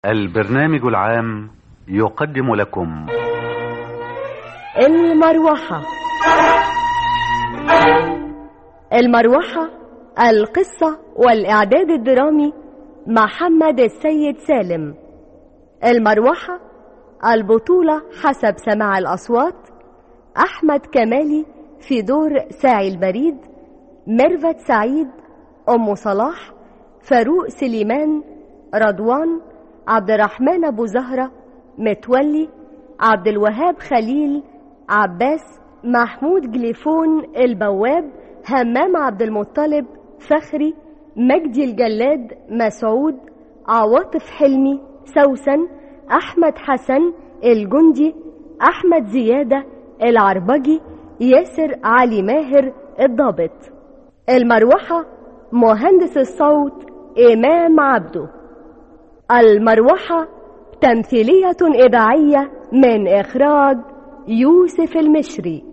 البرنامج العام يقدم لكم المروحة المروحة القصة والإعداد الدرامي محمد السيد سالم المروحة البطولة حسب سماع الأصوات أحمد كمالي في دور ساعي البريد ميرفت سعيد أم صلاح فاروق سليمان رضوان عبد الرحمن أبو زهرة متولي عبد الوهاب خليل عباس محمود جليفون البواب همام عبد المطلب فخري مجدي الجلاد مسعود عواطف حلمي سوسن أحمد حسن الجندي أحمد زيادة العربجي ياسر علي ماهر الضابط المروحة مهندس الصوت إمام عبده المروحة تمثيلية إذاعية من إخراج يوسف المشري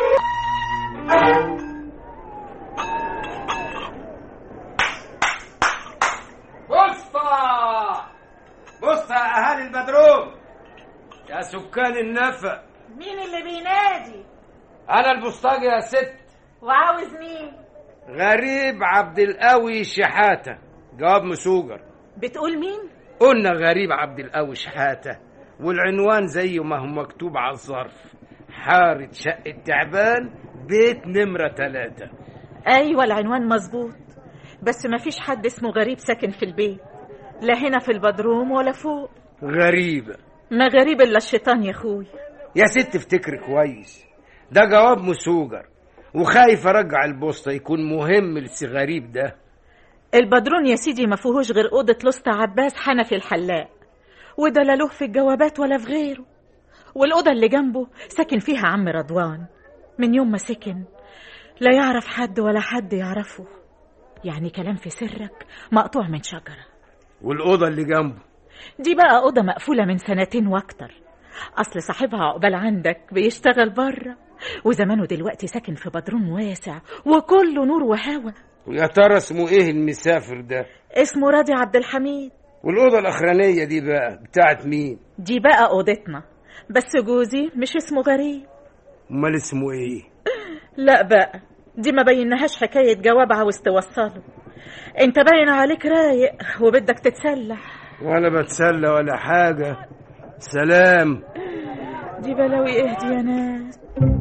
بصة بصة يا أهالي البدروم يا سكان النفق مين اللي بينادي أنا البسطاجي يا ست وعاوز مين غريب عبد القوي شحاتة جواب مسوجر بتقول مين قلنا غريب عبد القوي شحاتة والعنوان زي ما هو مكتوب على الظرف حارة شقة تعبان بيت نمرة ثلاثة ايوه العنوان مظبوط بس ما فيش حد اسمه غريب ساكن في البيت لا هنا في البدروم ولا فوق غريبة ما غريب الا الشيطان يا اخوي يا ست افتكر كويس ده جواب مسوجر وخايف ارجع البوسطة يكون مهم لسي غريب ده البدرون يا سيدي ما فيهوش غير اوضه لسطى عباس حنفي الحلاق وده لا له في الجوابات ولا في غيره والاوضه اللي جنبه ساكن فيها عم رضوان من يوم ما سكن لا يعرف حد ولا حد يعرفه يعني كلام في سرك مقطوع من شجره والأوضة اللي جنبه دي بقى أوضة مقفولة من سنتين وأكتر أصل صاحبها عقبال عندك بيشتغل بره وزمانه دلوقتي ساكن في بدروم واسع وكله نور وهوا ويا ترى اسمه ايه المسافر ده اسمه راضي عبد الحميد والأوضة الأخرانية دي بقى بتاعت مين دي بقى أوضتنا بس جوزي مش اسمه غريب امال اسمه ايه لا بقى دي ما بينهاش حكاية جواب عاوز توصله انت باين عليك رايق وبدك تتسلح ولا بتسلى ولا حاجة سلام دي بلاوي ايه دي يا ناس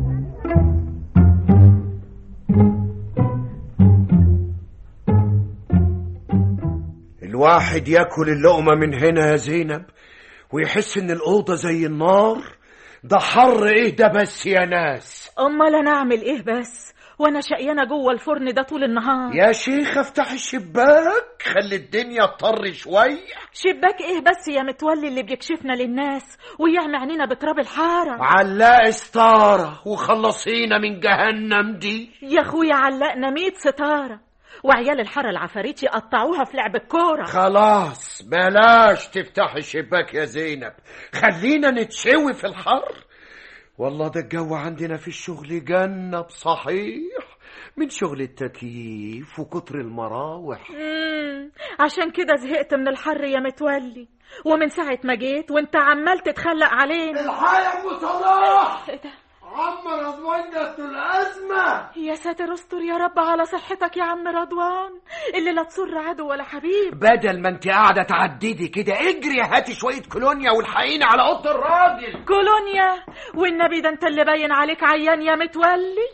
الواحد ياكل اللقمة من هنا يا زينب ويحس ان الأوضة زي النار ده حر ايه ده بس يا ناس امال انا اعمل ايه بس وانا شقيانه جوه الفرن ده طول النهار يا شيخ افتح الشباك خلي الدنيا تطر شوية شباك ايه بس يا متولي اللي بيكشفنا للناس ويعمي عينينا بتراب الحاره علاق ستارة وخلصينا من جهنم دي يا اخويا علقنا ميت ستاره وعيال الحاره العفاريت يقطعوها في لعب الكوره خلاص بلاش تفتح الشباك يا زينب خلينا نتشوي في الحر والله ده الجو عندنا في الشغل جنة بصحيح من شغل التكييف وكتر المراوح مم. عشان كده زهقت من الحر يا متولي ومن ساعة ما جيت وانت عمال تتخلق علينا الحق يا ابو صلاح ايه ده عم رضوان جت الازمه يا ساتر استر يا رب على صحتك يا عم رضوان اللي لا تسر عدو ولا حبيب بدل ما انت قاعده تعددي كده اجري هاتي شويه كولونيا والحقيني على اوضه الراجل كولونيا والنبي ده انت اللي باين عليك عيان يا متولي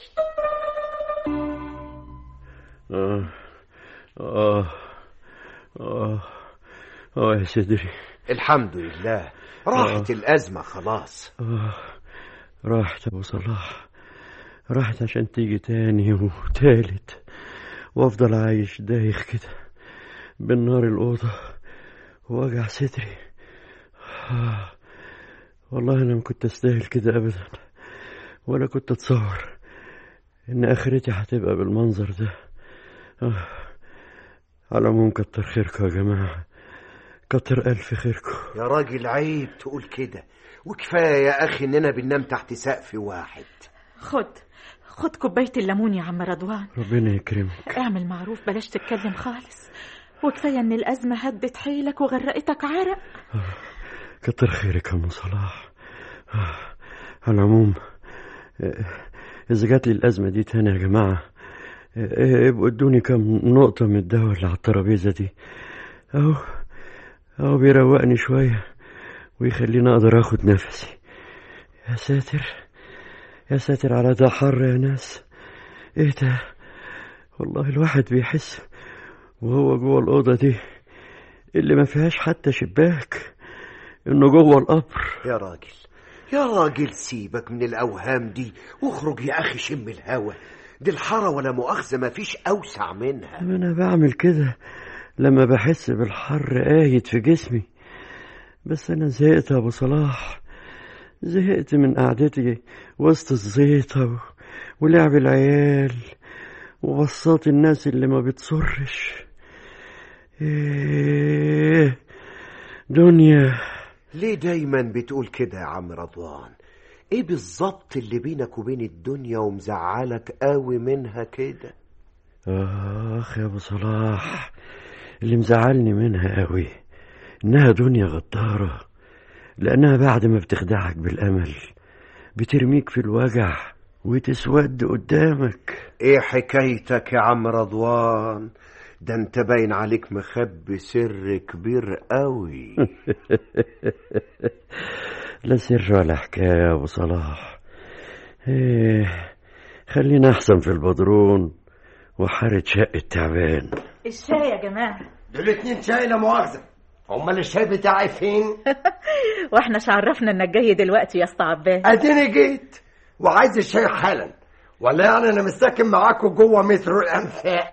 آه آه آه آه يا صدري الحمد لله راحت الازمه خلاص آه راحت أبو صلاح راحت عشان تيجي تاني وتالت وأفضل عايش دايخ كده بالنار الأوضة ووجع صدري آه والله أنا ما كنت أستاهل كده أبدا ولا كنت أتصور إن آخرتي هتبقى بالمنظر ده آه على العموم كتر خيركم يا جماعة كتر ألف خيركم يا راجل عيب تقول كده وكفايه يا اخي اننا بننام تحت سقف واحد خد خد كوباية الليمون يا عم رضوان ربنا يكرمك اعمل معروف بلاش تتكلم خالص وكفاية إن الأزمة هدت حيلك وغرقتك عرق كتر خيرك يا ام صلاح آه، على العموم آه، اذا جات لي الازمه دي تاني يا جماعه آه، ابقوا ادوني كم نقطه من الدواء اللي على الترابيزه دي اهو اهو بيروقني شويه ويخليني اقدر اخد نفسي يا ساتر يا ساتر على ده حر يا ناس ايه ده والله الواحد بيحس وهو جوه الاوضه دي اللي ما فيهاش حتى شباك انه جوه القبر يا راجل يا راجل سيبك من الأوهام دي واخرج يا أخي شم الهوا دي الحارة ولا مؤاخذة ما فيش أوسع منها ما انا بعمل كده لما بحس بالحر قايد في جسمي بس انا زهقت يا ابو صلاح زهقت من قعدتي وسط الزيطة و- ولعب العيال وبصات الناس اللي ما بتصرش ايه دنيا ليه دايما بتقول كده يا عم رضوان ايه بالظبط اللي بينك وبين الدنيا ومزعلك قوي منها كده اخ يا ابو صلاح اللي مزعلني منها قوي انها دنيا غدارة لانها بعد ما بتخدعك بالامل بترميك في الوجع وتسود قدامك ايه حكايتك يا عم رضوان ده انت باين عليك مخبي سر كبير قوي لا سر ولا حكاية يا ابو صلاح ايه خلينا احسن في البدرون وحارة شقة تعبان الشاي يا جماعة دول اتنين شاي لا مؤاخذة امال الشاي بتاعي فين؟ واحنا شعرفنا انك جاي دلوقتي يا اسطى عباس اديني جيت وعايز الشاي حالا ولا يعني انا مستكن معاكم جوه مترو الانفاق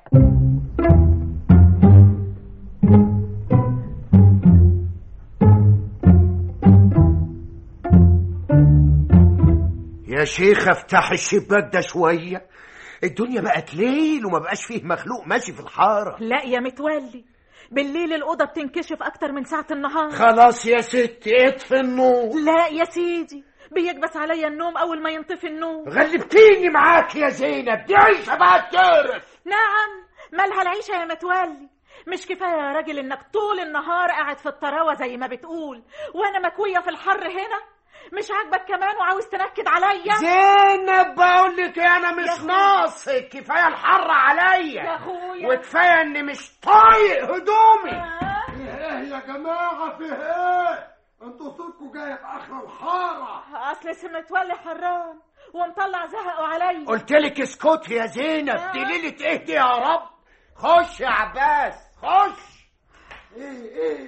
يا شيخ افتح الشباك ده شوية الدنيا بقت ليل وما بقاش فيه مخلوق ماشي في الحارة لا يا متولي بالليل الأوضة بتنكشف أكتر من ساعة النهار خلاص يا ستي اطفي النور لا يا سيدي بيكبس عليا النوم أول ما ينطفي النور غلبتيني معاك يا زينب دي عيشة بقى تعرف نعم مالها العيشة يا متولي مش كفاية يا راجل إنك طول النهار قاعد في الطراوة زي ما بتقول وأنا مكوية في الحر هنا مش عاجبك كمان وعاوز تنكد عليا زينب بقول لك انا مش أخويا. ناقصك كفايه الحر عليا يا أخويا وكفايه اني مش طايق هدومي آه، ايه يا جماعة في ايه؟ انتوا صوتكم جاي في اخر الحارة أصل اسم متولي حران ومطلع زهقه عليا قلت لك اسكتي يا زينب دي ليله اهدي يا رب خش يا عباس خش ايه ايه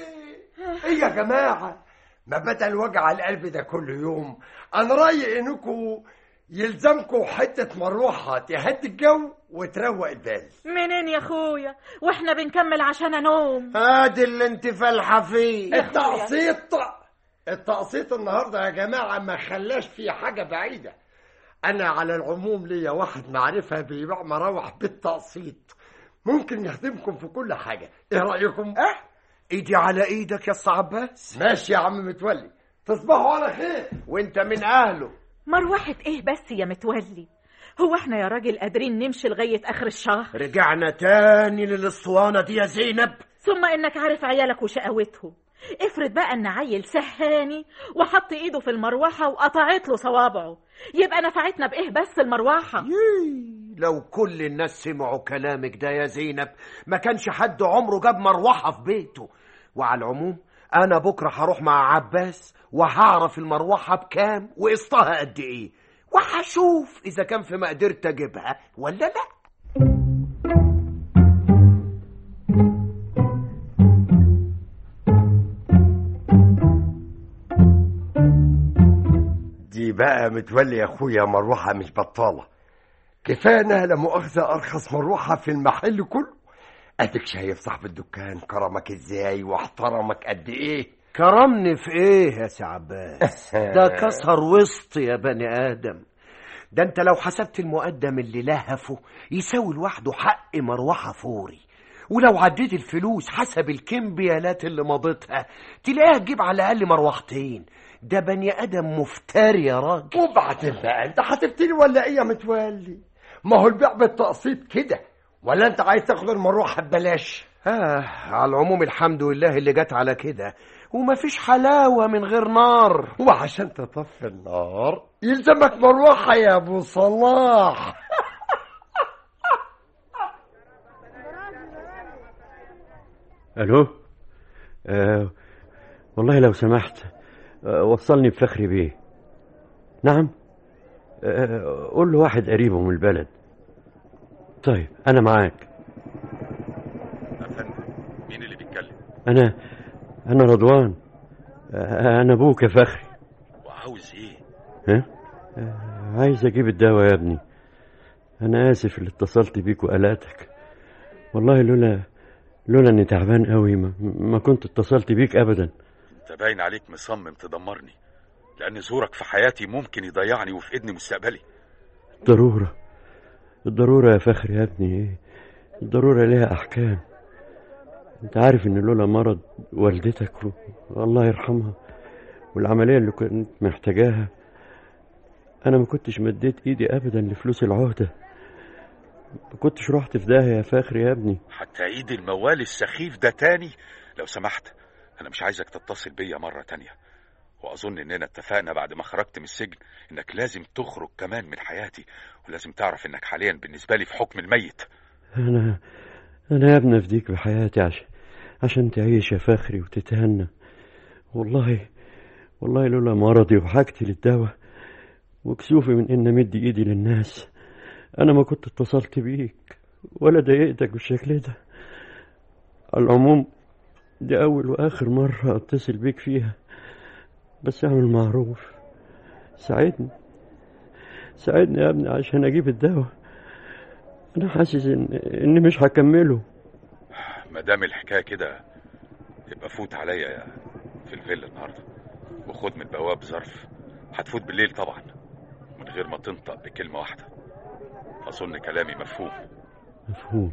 ايه ايه يا جماعة ما بدل وجع القلب ده كل يوم انا رأيي انكم يلزمكم حتة مروحة تهدي الجو وتروق البال منين يا أخويا وإحنا بنكمل عشان أنوم ادي اللي انت فالحه فيه التقسيط التقسيط النهارده يا جماعه ما خلاش فيه حاجه بعيده انا على العموم ليا واحد معرفه بيبيع مراوح بالتقسيط ممكن يخدمكم في كل حاجه ايه رايكم اه ايدي على ايدك يا أسطى عباس ماشي يا عم متولي تصبحوا على خير وانت من اهله مروحة إيه بس يا متولي هو إحنا يا راجل قادرين نمشي لغاية آخر الشهر رجعنا تاني للاسطوانه دي يا زينب ثم إنك عارف عيالك وشقاوتهم افرض بقى إن عيل سهاني وحط إيده في المروحة وقطعت له صوابعه يبقى نفعتنا بإيه بس المروحة يي، لو كل الناس سمعوا كلامك ده يا زينب ما كانش حد عمره جاب مروحة في بيته وعلى العموم أنا بكرة هروح مع عباس وهعرف المروحة بكام وقسطها قد إيه وهشوف إذا كان في مقدرتي أجيبها ولا لأ دي بقى متولي يا اخويا مروحه مش بطاله كفايه انها لا مؤاخذه ارخص مروحه في المحل كله اديك شايف صاحب الدكان كرمك ازاي واحترمك قد ايه كرمني في إيه يا سي عباس ده كسر وسط يا بني آدم ده انت لو حسبت المقدم اللي لهفه يساوي لوحده حق مروحة فوري ولو عديت الفلوس حسب الكمبيالات اللي مضيتها تلاقيها تجيب على الأقل مروحتين ده بني آدم مفتري يا راجل وبعدين بقى انت هتفتني ولا ايه يا متولي ما هو البيع بالتقسيط كده ولا انت عايز تاخد المروحه ببلاش آه على العموم الحمد لله اللي جت على كده ومفيش حلاوة من غير نار وعشان تطفي النار يلزمك مروحة يا أبو صلاح الو آه والله لو سمحت آه وصلني بفخري بيه نعم آه قول له واحد قريبه من البلد طيب انا معاك افندم مين اللي بيتكلم انا انا رضوان آه انا ابوك يا فخري وعاوز ايه ها آه عايز اجيب الدواء يا ابني انا اسف اللي اتصلت بيك وقلقتك والله لولا لولا اني تعبان قوي ما, ما كنت اتصلت بيك ابدا انت باين عليك مصمم تدمرني لان زورك في حياتي ممكن يضيعني ويفقدني مستقبلي ضرورة الضرورة يا فخري يا ابني الضرورة ليها أحكام أنت عارف إن لولا مرض والدتك و... الله يرحمها والعملية اللي كنت محتاجاها أنا ما كنتش مديت إيدي أبدا لفلوس العهدة ما كنتش رحت في داهية يا فخري يا ابني حتى عيد الموال السخيف ده تاني لو سمحت انا مش عايزك تتصل بيا مرة تانية واظن اننا اتفقنا بعد ما خرجت من السجن انك لازم تخرج كمان من حياتي ولازم تعرف انك حاليا بالنسبة لي في حكم الميت أنا أنا يا ابني أفديك بحياتي عشان عشان تعيش يا فخري وتتهنى والله والله لولا مرضي وحاجتي للدواء وكسوفي من إن مدي إيدي للناس أنا ما كنت اتصلت بيك ولا ضايقتك بالشكل ده على العموم دي أول وآخر مرة أتصل بيك فيها بس اعمل معروف ساعدني ساعدني يا ابني عشان أجيب الدواء أنا حاسس إن إني مش هكمله ما دام الحكاية كده يبقى فوت عليا في الفيلا النهاردة وخد من البواب ظرف هتفوت بالليل طبعا من غير ما تنطق بكلمة واحدة أظن كلامي مفهوم مفهوم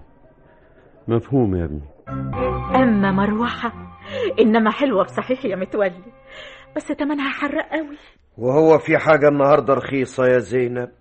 مفهوم يا ابني أما مروحة إنما حلوة بصحيح يا متولي بس تمنها حرق قوي وهو في حاجة النهاردة رخيصة يا زينب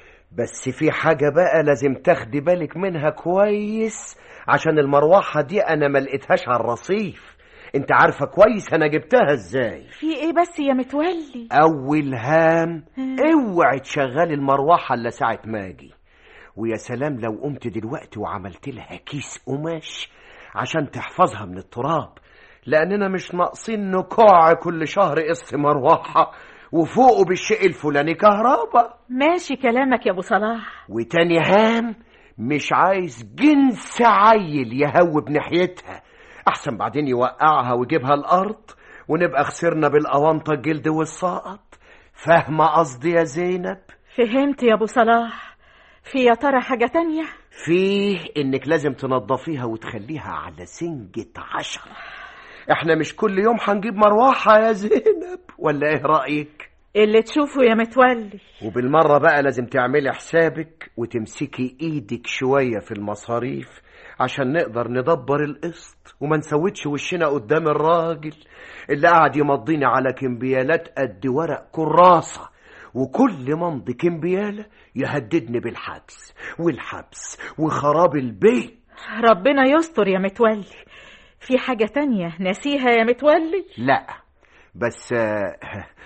بس في حاجة بقى لازم تاخدي بالك منها كويس عشان المروحة دي أنا ما لقيتهاش على الرصيف انت عارفة كويس أنا جبتها ازاي في إيه بس يا متولي أول هام اوعي تشغلي المروحة إلا ساعة ما أجي ويا سلام لو قمت دلوقتي وعملت لها كيس قماش عشان تحفظها من التراب لأننا مش ناقصين نكوع كل شهر قسط مروحة وفوقه بالشيء الفلاني كهرباء ماشي كلامك يا أبو صلاح وتاني هام مش عايز جنس عيل يهوب ناحيتها أحسن بعدين يوقعها ويجيبها الأرض ونبقى خسرنا بالأونطة الجلد والساقط فاهمة قصدي يا زينب؟ فهمت يا أبو صلاح في يا ترى حاجة تانية فيه إنك لازم تنظفيها وتخليها على سنجة عشرة احنا مش كل يوم هنجيب مروحة يا زينب ولا ايه رأيك؟ اللي تشوفه يا متولي وبالمرة بقى لازم تعملي حسابك وتمسكي ايدك شوية في المصاريف عشان نقدر ندبر القسط وما نسودش وشنا قدام الراجل اللي قاعد يمضيني على كمبيالات قد ورق كراسة وكل ممضي كمبيالة يهددني بالحبس والحبس وخراب البيت ربنا يستر يا متولي في حاجة تانية نسيها يا متولي لا بس آه،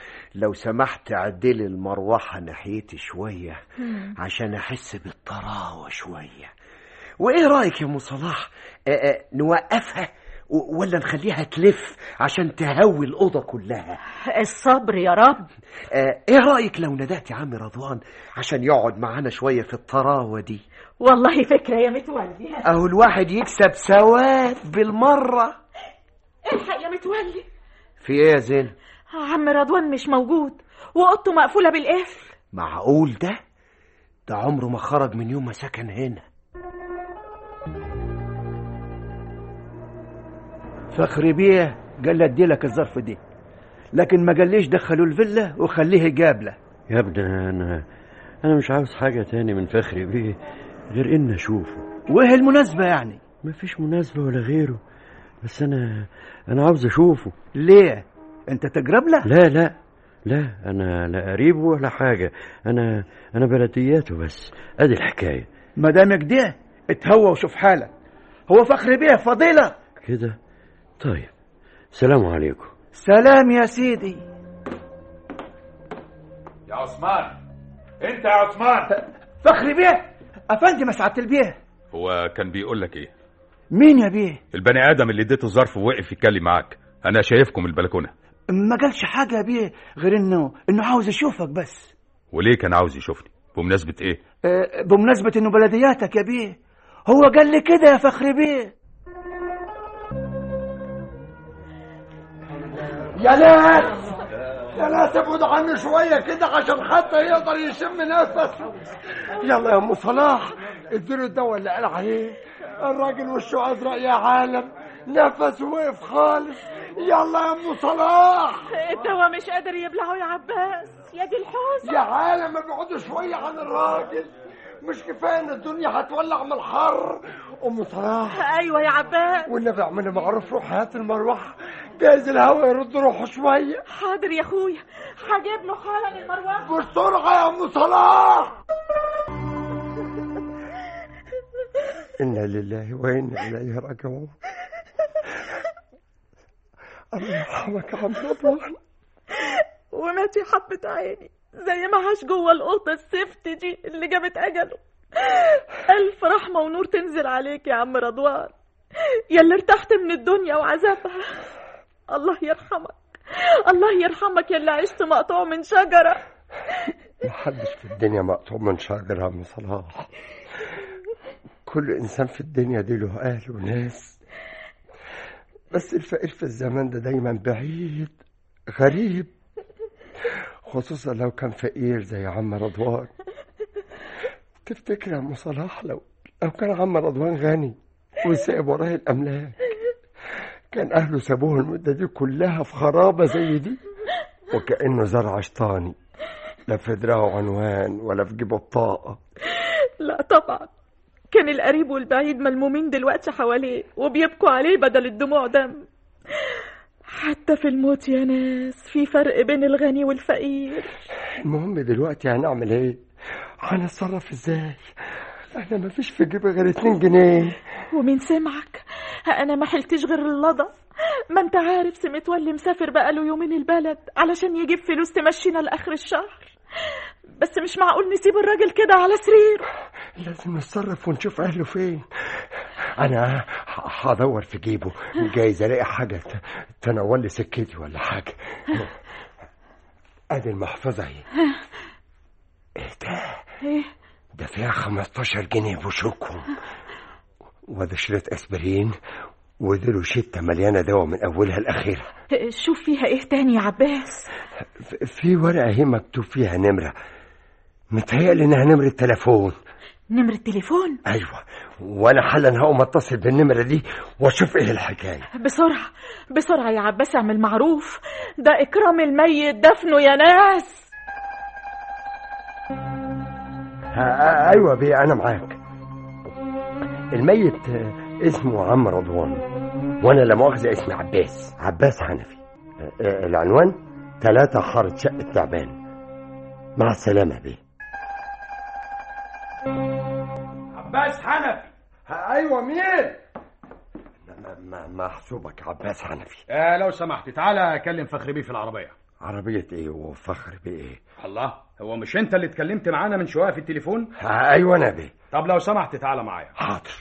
لو سمحت عدلي المروحة ناحيتي شوية عشان أحس بالطراوة شوية وإيه رأيك يا أم صلاح آه، آه، نوقفها و- ولا نخليها تلف عشان تهوي الأوضة كلها الصبر يا رب آه، إيه رأيك لو ندهت يا عم رضوان عشان يقعد معانا شوية في الطراوة دي والله فكرة يا متولي أهو الواحد يكسب ثواب بالمرة الحق يا متولي في إيه يا زين عم رضوان مش موجود وأوضته مقفولة بالقفل معقول ده ده عمره ما خرج من يوم ما سكن هنا فخري بيه قال لي ادي لك الظرف دي لكن ما قاليش دخلوا الفيلا وخليه يقابله يا ابني انا انا مش عاوز حاجة تاني من فخري بيه غير ان اشوفه وايه المناسبة يعني مفيش مناسبة ولا غيره بس انا انا عاوز اشوفه ليه انت تقرب له لا لا لا انا لا قريبه ولا حاجة انا انا بلدياته بس ادي الحكاية ما دام كده اتهوى وشوف حالك هو فخر بيه فضيلة كده طيب سلام عليكم سلام يا سيدي يا عثمان انت يا عثمان فخر بيه افندي مسعد البيه هو كان بيقول لك ايه مين يا بيه البني ادم اللي اديته الظرف ووقف يتكلم معاك انا شايفكم البلكونه ما قالش حاجة يا بيه غير انه انه عاوز يشوفك بس وليه كان عاوز يشوفني بمناسبه ايه آه، بمناسبة انه بلدياتك يا بيه هو قال لي كده يا فخر بيه يا ناس يا ناس ابعد عني شويه كده عشان حتى يقدر يشم نفسه يلا يا ام صلاح اديله الدواء اللي قال عليه الراجل وشه ازرق يا عالم نفسه وقف خالص يلا يا ام صلاح الدواء مش قادر يبلعه يا عباس يا دي الحوسه يا عالم ابعدوا شويه عن الراجل مش كفايه ان الدنيا هتولع من الحر ام صلاح ايوه يا عباس والنبي اعملي معروف روح هات المروحه جايز الهوا يرد روحه شويه حاضر يا اخويا هجيب له حالا المروحه بسرعه يا ام صلاح انا لله وانا اليه راجعون الله يرحمك يا عم رضوان ومات يا حبة عيني زي ما عاش جوه القطة السفت دي اللي جابت أجله ألف رحمة ونور تنزل عليك يا عم رضوان يا اللي ارتحت من الدنيا وعذابها الله يرحمك الله يرحمك يا اللي عشت مقطوع من شجرة محدش في الدنيا مقطوع من شجرة يا عم صلاح كل إنسان في الدنيا دي له أهل وناس بس الفقير في الزمان ده دايما بعيد غريب خصوصا لو كان فقير زي عم رضوان تفتكر يا عم صلاح لو لو كان عم رضوان غني وسايب وراه الأملاك كان أهله سابوه المدة دي كلها في خرابة زي دي وكأنه زرع شطاني لا في دراعه عنوان ولا في جيبه بطاقة لا طبعا كان القريب والبعيد ملمومين دلوقتي حواليه وبيبكوا عليه بدل الدموع دم حتى في الموت يا ناس في فرق بين الغني والفقير المهم دلوقتي هنعمل ايه هنتصرف ازاي انا مفيش في جيبي غير اتنين جنيه ومين سمعك انا ما حلتش غير اللضا ما انت عارف سمتولي مسافر بقاله يومين البلد علشان يجيب فلوس تمشينا لاخر الشهر بس مش معقول نسيب الراجل كده على سريره لازم نتصرف ونشوف اهله فين انا ه- هدور في جيبه جايز الاقي حاجه ت- تنول لي سكتي ولا حاجه ادي المحفظه اهي ايه ده ايه ده فيها 15 جنيه بوشوكهم وده شريط اسبرين ودي روشته مليانه دواء من اولها لاخرها شوف فيها ايه تاني يا عباس ف- في ورقه اهي مكتوب فيها نمره متهيألي انها نمره تليفون نمرة تليفون ايوه وانا حالا هقوم اتصل بالنمره دي واشوف ايه الحكايه بسرعة بسرعة يا عباس اعمل معروف ده إكرام الميت دفنه يا ناس ها ايوه بيه انا معاك الميت آه، اسمه عم رضوان وانا لا مؤاخذه اسمي عباس عباس حنفي آه، آه، العنوان ثلاثة حارة شقة تعبان مع السلامة بيه عباس حنفي ايوه مين محسوبك عباس حنفي آه لو سمحت تعالى اكلم فخر بيه في العربيه عربية ايه وفخر بايه الله هو مش انت اللي اتكلمت معانا من شويه في التليفون ها، ايوه انا بيه طب لو سمحت تعالى معايا حاضر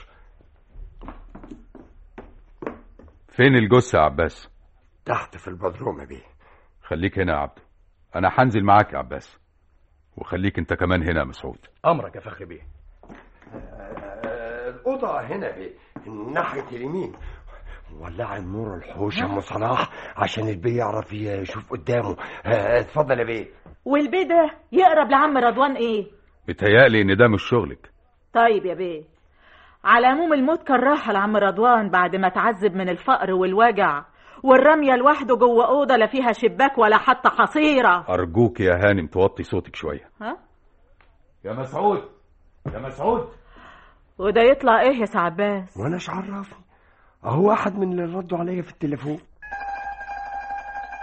فين الجثه يا عباس تحت في البدروم يا بيه خليك هنا يا عبده انا هنزل معاك يا عباس وخليك انت كمان هنا يا مسعود امرك يا فخر بيه آه، الأوضة هنا بيه ناحية اليمين ولع النور الحوش يا ام صلاح عشان البي يعرف يشوف قدامه آه، اتفضل يا بيه والبيه ده يقرب لعم رضوان ايه متهيألي ان ده مش شغلك طيب يا بيه على عموم الموت كان راحة لعم رضوان بعد ما تعذب من الفقر والوجع والرمية لوحده جوه أوضة لا فيها شباك ولا حتى حصيرة ارجوك يا هانم توطي صوتك شويه ها؟ يا مسعود يا مسعود وده يطلع ايه يا سعباس وانا ايش عرفني اهو واحد من اللي ردوا عليا في التليفون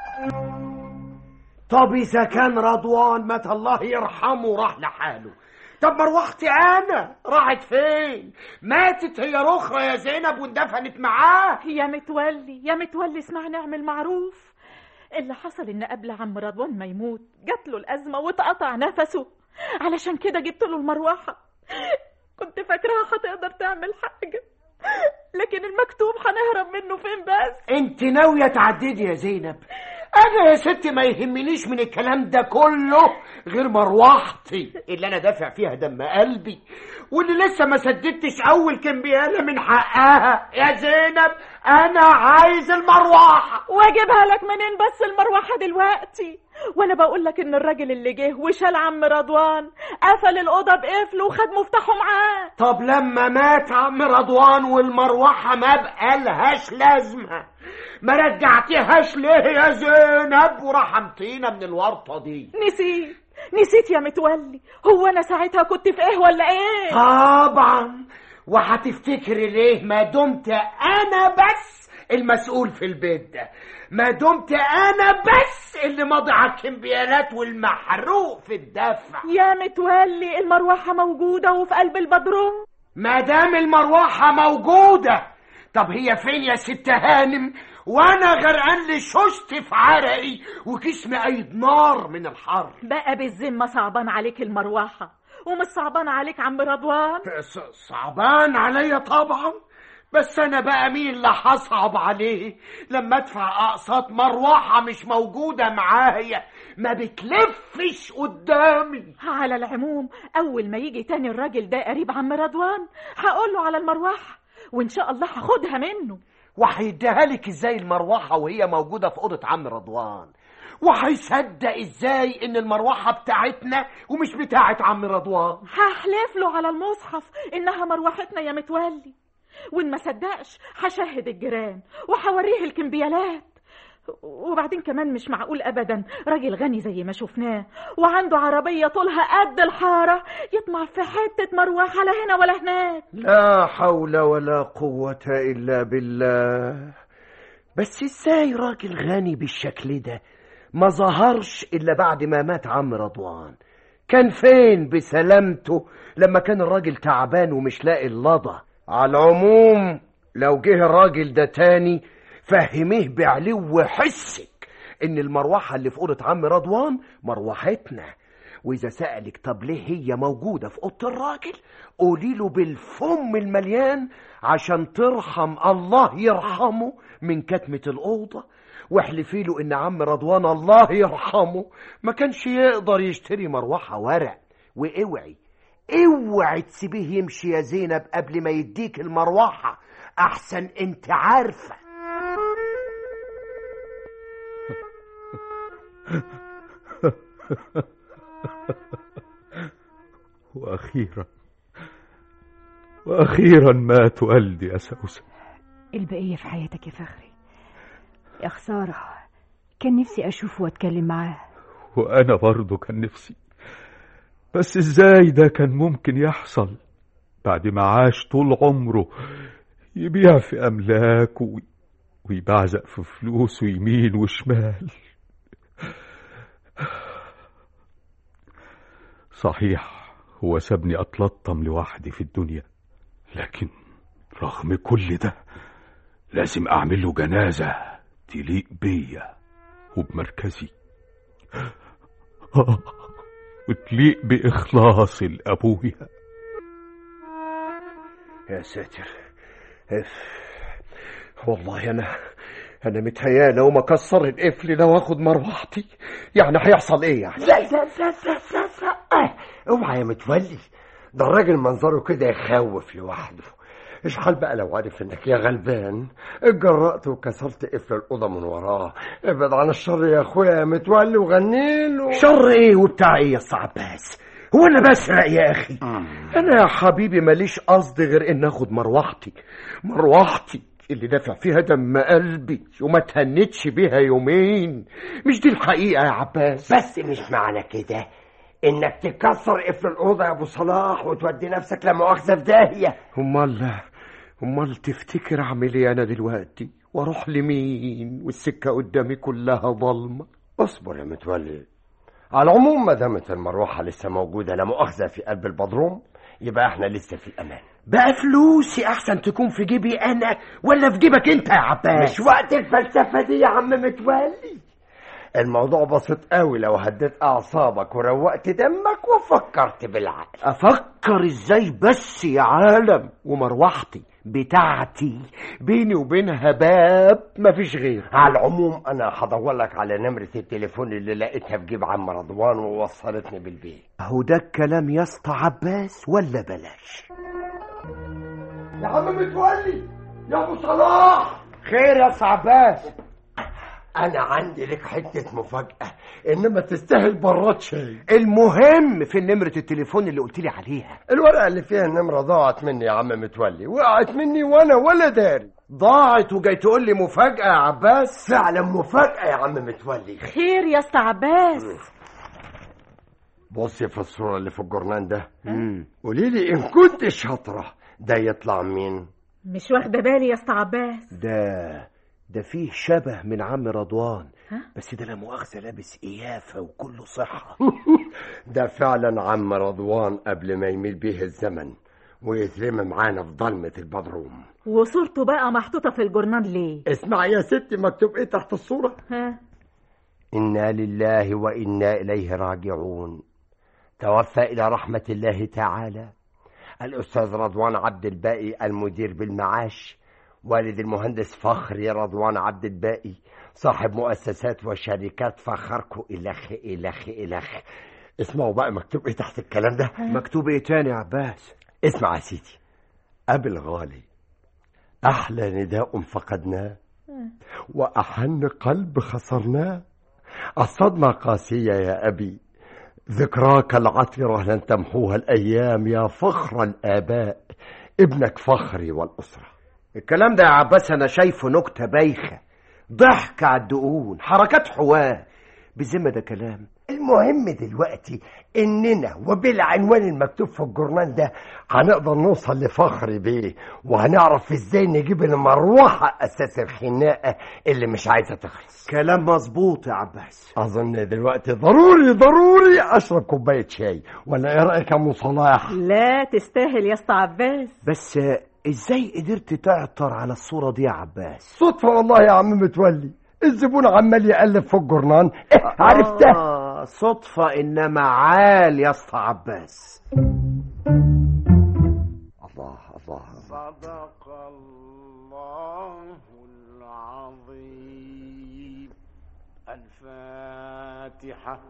طب إذا كان رضوان مات الله يرحمه راح لحاله طب مروحتي انا راحت فين ماتت هي رخرة يا زينب واندفنت معاه يا متولي يا متولي اسمعني اعمل معروف اللي حصل ان قبل عم رضوان ما يموت جات له الازمه واتقطع نفسه علشان كده جبت له المروحه كنت فاكراها هتقدر تعمل حاجه لكن المكتوب هنهرب منه فين بس انت ناوية تعددي يا زينب انا يا ستي ما يهمنيش من الكلام ده كله غير مروحتي اللي انا دافع فيها دم قلبي واللي لسه ما سددتش اول كمبيالة من حقها يا زينب انا عايز المروحة واجيبها لك منين بس المروحه دلوقتي وانا بقول لك ان الراجل اللي جه وشال عم رضوان قفل الاوضه بقفل وخد مفتاحه معاه طب لما مات عم رضوان والمروحة ما بقالهاش لازمة ما رجعتيهاش ليه يا زينب ورحمتينا من الورطة دي نسيت نسيت يا متولي هو انا ساعتها كنت في ايه ولا ايه طبعا وهتفتكري ليه ما دمت انا بس المسؤول في البيت ده ما دمت انا بس اللي ماضي على الكمبيالات والمحروق في الدفع يا متولي المروحه موجوده وفي قلب البدروم ما دام المروحة موجودة طب هي فين يا ست هانم وانا غرقان لي ششت في عرقي وجسمي قايد نار من الحر بقى بالذمه صعبان عليك المروحه ومش صعبان عليك عم رضوان ص- صعبان عليا طبعا بس انا بقى مين اللي هصعب عليه لما ادفع اقساط مروحه مش موجوده معايا ما بتلفش قدامي على العموم اول ما يجي تاني الراجل ده قريب عم رضوان هقول له على المروحه وان شاء الله هاخدها منه وهيديها لك ازاي المروحه وهي موجوده في اوضه عم رضوان وهيصدق ازاي ان المروحه بتاعتنا ومش بتاعت عم رضوان هحلف له على المصحف انها مروحتنا يا متولي وان ما صدقش هشهد الجيران وهوريه الكمبيالات وبعدين كمان مش معقول ابدا راجل غني زي ما شفناه وعنده عربيه طولها قد الحاره يطمع في حته مروحه لا هنا ولا هناك لا حول ولا قوة إلا بالله بس ازاي راجل غني بالشكل ده ما ظهرش إلا بعد ما مات عم رضوان كان فين بسلامته لما كان الراجل تعبان ومش لاقي اللضا على العموم لو جه الراجل ده تاني فهميه بعلو حسك ان المروحة اللي في أوضة عم رضوان مروحتنا وإذا سألك طب ليه هي موجودة في أوضة الراجل قولي له بالفم المليان عشان ترحم الله يرحمه من كتمة الأوضة واحلفي له إن عم رضوان الله يرحمه ما كانش يقدر يشتري مروحة ورق واوعي اوعي تسيبيه يمشي يا زينب قبل ما يديك المروحة أحسن أنت عارفة وأخيرا وأخيرا مات والدي يا سوسن البقية في حياتك يا فخري يا خسارة كان نفسي أشوفه وأتكلم معاه وأنا برضه كان نفسي بس إزاي ده كان ممكن يحصل بعد ما عاش طول عمره يبيع في أملاكه وي- ويبعزق في فلوسه يمين وشمال صحيح هو سابني أتلطم لوحدي في الدنيا لكن رغم كل ده لازم أعمل له جنازة تليق بيا وبمركزي آه، وتليق بإخلاص لأبويا يا ساتر اف والله انا انا متهيالة وما كسر القفل ده واخد مروحتي يعني هيحصل ايه يعني لا لا لا لا لا لا اوعى يا متولي ده الراجل منظره كده يخوف لوحده ايش حال بقى لو عرف انك يا غلبان اتجرأت وكسرت قفل الأوضة من وراه ابعد عن الشر يا اخويا يا متولي وغنيله شر ايه وبتاع ايه يا اسطى عباس هو انا بسرق يا اخي انا يا حبيبي ماليش قصد غير ان اخد مروحتي مروحتي اللي دافع فيها دم قلبي وما تهنتش بيها يومين مش دي الحقيقة يا عباس بس مش معنى كده انك تكسر قفل الأوضة يا ابو صلاح وتودي نفسك لا مؤاخذة في داهية امال امال تفتكر اعمل ايه انا دلوقتي واروح لمين والسكة قدامي كلها ضلمة اصبر يا متولي على العموم ما دامت المروحة لسه موجودة لا مؤاخذة في قلب البدروم يبقى احنا لسه في الأمان بقى فلوسي احسن تكون في جيبي انا ولا في جيبك انت يا عباس مش وقت الفلسفة دي يا عم متولي الموضوع بسيط قوي لو هديت أعصابك وروقت دمك وفكرت بالعقل افكر ازاي بس يا عالم ومروحتي بتاعتي بيني وبينها باب مفيش غير على العموم أنا هدور لك على نمرة التليفون اللي لقيتها في جيب عم رضوان ووصلتني بالبيت اهو ده الكلام يا اسطى عباس ولا بلاش يا عم متولي يا أبو صلاح خير يا اسطى عباس أنا عندي لك حتة مفاجأة إنما تستاهل براد شاي المهم في نمرة التليفون اللي قلت لي عليها الورقة اللي فيها النمرة ضاعت مني يا عم متولي وقعت مني وأنا ولا داري ضاعت وجاي تقول لي مفاجأة يا عباس فعلا مفاجأة يا عم متولي خير يا اسطى عباس بصي في الصورة اللي في الجورنان ده قولي لي إن كنت شاطرة ده يطلع مين؟ مش واخده بالي يا اسطى عباس ده ده فيه شبه من عم رضوان ها؟ بس ده لا مؤاخذة لابس قيافة وكله صحة ده فعلا عم رضوان قبل ما يميل بيه الزمن ويترمي معانا في ضلمة البدروم وصورته بقى محطوطه في الجورنال ليه اسمعي يا ستي مكتوب ايه تحت الصورة ها إنا لله وإنا إليه راجعون توفى إلى رحمة الله تعالى الأستاذ رضوان عبد الباقي المدير بالمعاش والد المهندس فخري رضوان عبد الباقي صاحب مؤسسات وشركات فخركو إلخ إلخ إلخ اسمعوا بقى مكتوب ايه تحت الكلام ده مكتوب ايه تاني يا عباس اسمع يا سيدي أبي الغالي أحلى نداء فقدناه وأحن قلب خسرناه الصدمة قاسية يا أبي ذكراك العطرة لن تمحوها الأيام يا فخر الآباء ابنك فخري والأسرة الكلام ده يا عباس انا شايفه نكتة بايخة ضحك على الدقون حركات حواه بالذمة ده كلام المهم دلوقتي اننا وبالعنوان المكتوب في الجورنال ده هنقدر نوصل لفخر بيه وهنعرف ازاي نجيب المروحة اساس الخناقة اللي مش عايزة تخلص كلام مظبوط يا عباس اظن دلوقتي ضروري ضروري اشرب كوباية شاي ولا ايه رأيك يا ام صلاح لا تستاهل يا اسطى عباس بس آه، ازاي قدرت تعثر على الصورة دي يا عباس صدفة والله يا عم متولي الزبون عمال يقلب في الجورنال إيه عرفتها آه صدفة انما عال يا اسطى عباس الله الله صدق الله العظيم الفاتحة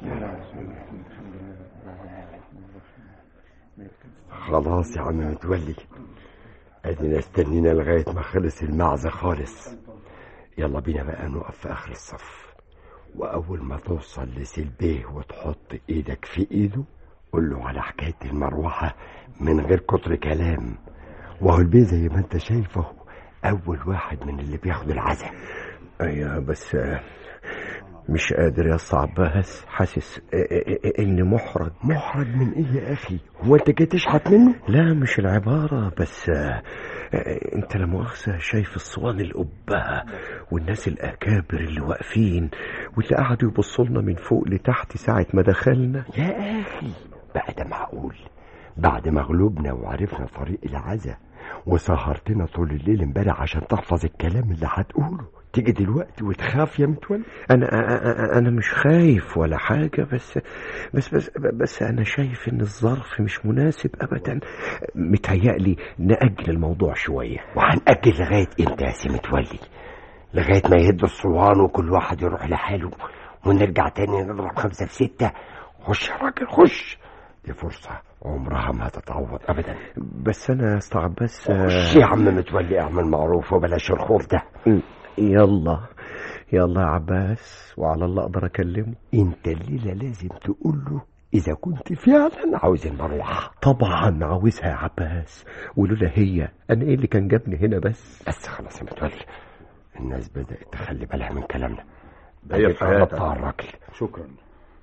خلاص يا عم متولي ادينا استنينا لغاية ما خلص المعزة خالص يلا بينا بقى نقف في اخر الصف واول ما توصل لسلبيه وتحط ايدك في ايده قول له على حكاية المروحة من غير كتر كلام وهو البيه زي ما انت شايفه اول واحد من اللي بياخد العزا ايوه بس آه، مش قادر يا اسطى عباس حاسس آه، آه، آه، اني محرج محرج من ايه يا اخي هو انت جاي تشحت منه لا مش العبارة بس آه، آه، انت لا مؤاخذة شايف الصوان القبة والناس الأكابر اللي واقفين واللي قعدوا يبصوا لنا من فوق لتحت ساعة ما دخلنا يا اخي بقى ده معقول بعد ما غلوبنا وعرفنا طريق العزا وسهرتنا طول الليل امبارح عشان تحفظ الكلام اللي هتقوله تيجي دلوقتي وتخاف يا متولي انا أنا- انا مش خايف ولا حاجه بس بس بس بس انا شايف ان الظرف مش مناسب ابدا متهيألي نأجل الموضوع شويه وهنأجل لغاية امتى يا سي متولي لغاية ما يهدوا الصوان وكل واحد يروح لحاله ونرجع تاني نضرب خمسة في ستة خش يا راجل خش دي فرصة عمرها ما هتتعوض أبدا بس انا استعب بس خش يا عم متولي اعمل معروف وبلاش الخوف ده يلا يلا يا عباس وعلى الله اقدر اكلمه انت الليلة لازم تقول له إذا كنت فعلا عاوز المروحة طبعا عاوزها يا عباس ولولا هي انا ايه اللي كان جابني هنا بس بس خلاص يا متولي الناس بدأت تخلي بالها من كلامنا هي في بقيت حياتك. أغطى على الراجل شكرا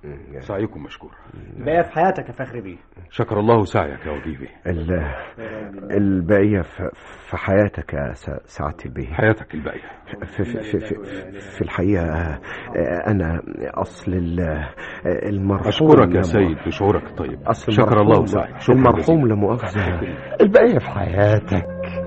سعيكم مشكور بقى في حياتك يا فخري بيه شكر الله سعيك يا وجيبي ال- البقية في في حياتك يا س- سعادة البيه حياتك الباقية في, في, في, في, في الحقيقة آه، أنا أصل ال- المرحوم أشكرك يا لم- سيد بشعورك الطيب أصل شكر المرحوم الله ل- سعيك شكرا المرحوم جزيلا. لا مؤاخذة البقية في حياتك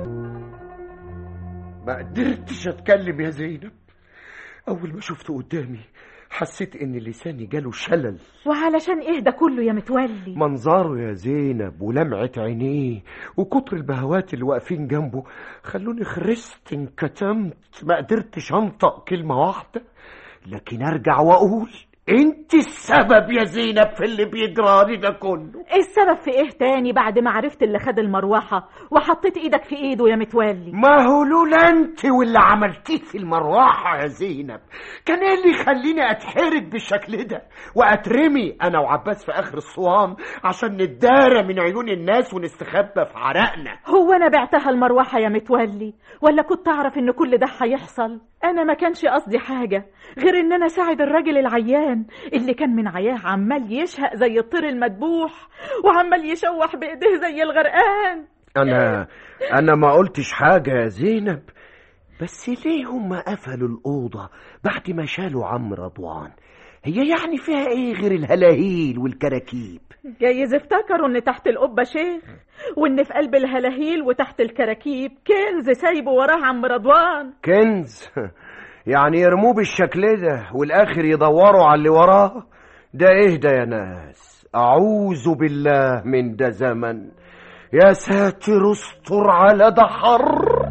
ما قدرتش اتكلم يا زينب اول ما شفته قدامي حسيت ان لساني جاله شلل وعلشان ايه ده كله يا متولي منظره يا زينب ولمعة عينيه وكتر البهوات اللي واقفين جنبه خلوني خرست انكتمت ما قدرتش انطق كلمة واحدة لكن ارجع واقول انت السبب يا زينب في اللي بيجرالي ده كله السبب في ايه تاني بعد ما عرفت اللي خد المروحة وحطيت ايدك في ايده يا متولي ما هو لولا انت واللي عملتيه في المروحة يا زينب كان ايه اللي يخليني اتحرق بالشكل ده واترمي انا وعباس في اخر الصوام عشان نتدارى من عيون الناس ونستخبى في عرقنا هو انا بعتها المروحة يا متولي ولا كنت اعرف ان كل ده هيحصل انا ما كانش قصدي حاجة غير ان انا اساعد الراجل العيان اللي كان من عياه عمال يشهق زي الطير المدبوح وعمال يشوح بايديه زي الغرقان انا انا ما قلتش حاجة يا زينب بس ليه هم قفلوا الأوضة بعد ما شالوا عم رضوان هي يعني فيها ايه غير الهلاهيل والكراكيب جايز افتكروا ان تحت القبة شيخ وان في قلب الهلاهيل وتحت الكراكيب كنز سايبه وراه عم رضوان كنز يعني يرموه بالشكل ده والاخر يدوروا على اللي وراه ده ايه ده يا ناس اعوذ بالله من ده زمن يا ساتر استر على ده حر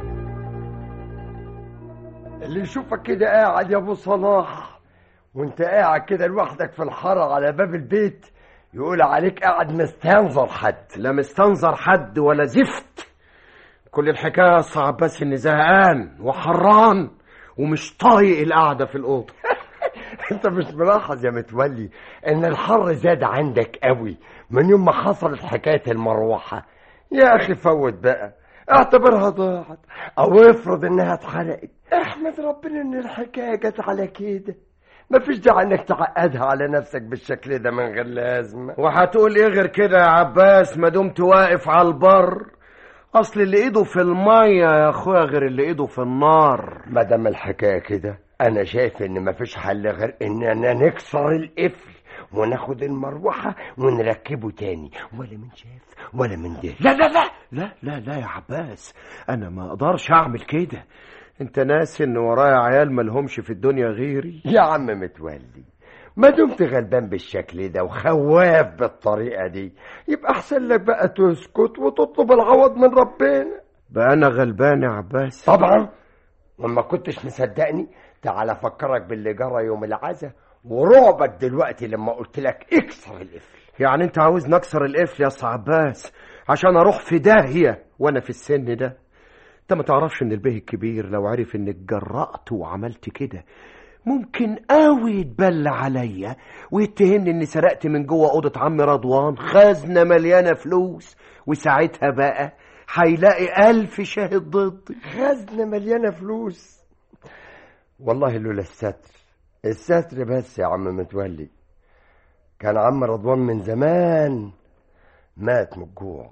اللي يشوفك كده قاعد يا ابو صلاح وانت قاعد كده لوحدك في الحارة على باب البيت يقول عليك قاعد مستنظر حد لا مستنظر حد ولا زفت كل الحكايه صعب بس اني زهقان وحران ومش طايق القعده في الاوضه انت مش ملاحظ يا متولي ان الحر زاد عندك قوي من يوم ما حصلت حكاية المروحة يا اخي فوت بقى اعتبرها ضاعت او افرض انها اتحرقت احمد ربنا ان الحكاية جت على كده مفيش داعي انك تعقدها على نفسك بالشكل ده من غير لازمة وهتقول ايه غير كده يا عباس ما دمت واقف على البر اصل اللي ايده في الميه يا اخويا غير اللي ايده في النار ما دام الحكاية كده انا شايف ان مفيش حل غير اننا نكسر القفل وناخد المروحة ونركبه تاني ولا من شاف ولا من ده لا لا لا لا لا لا يا عباس انا ما اقدرش اعمل كده انت ناسي ان ورايا عيال ملهمش في الدنيا غيري يا عم متولي ما دمت غلبان بالشكل ده وخواف بالطريقة دي يبقى احسن لك بقى تسكت وتطلب العوض من ربنا بقى انا غلبان يا عباس طبعا وما كنتش مصدقني تعال افكرك باللي جرى يوم العزا ورعبك دلوقتي لما قلت لك اكسر القفل يعني انت عاوز نكسر القفل يا اسطى عباس عشان اروح في داهيه وانا في السن ده انت ما تعرفش ان البيه الكبير لو عرف انك جرأت وعملت كده ممكن قوي يتبلى عليا ويتهمني اني سرقت من جوه اوضه عم رضوان خزنه مليانه فلوس وساعتها بقى هيلاقي الف شاهد ضدي خزنة مليانة فلوس والله لولا الستر الستر بس يا عم متولي كان عم رضوان من زمان مات من الجوع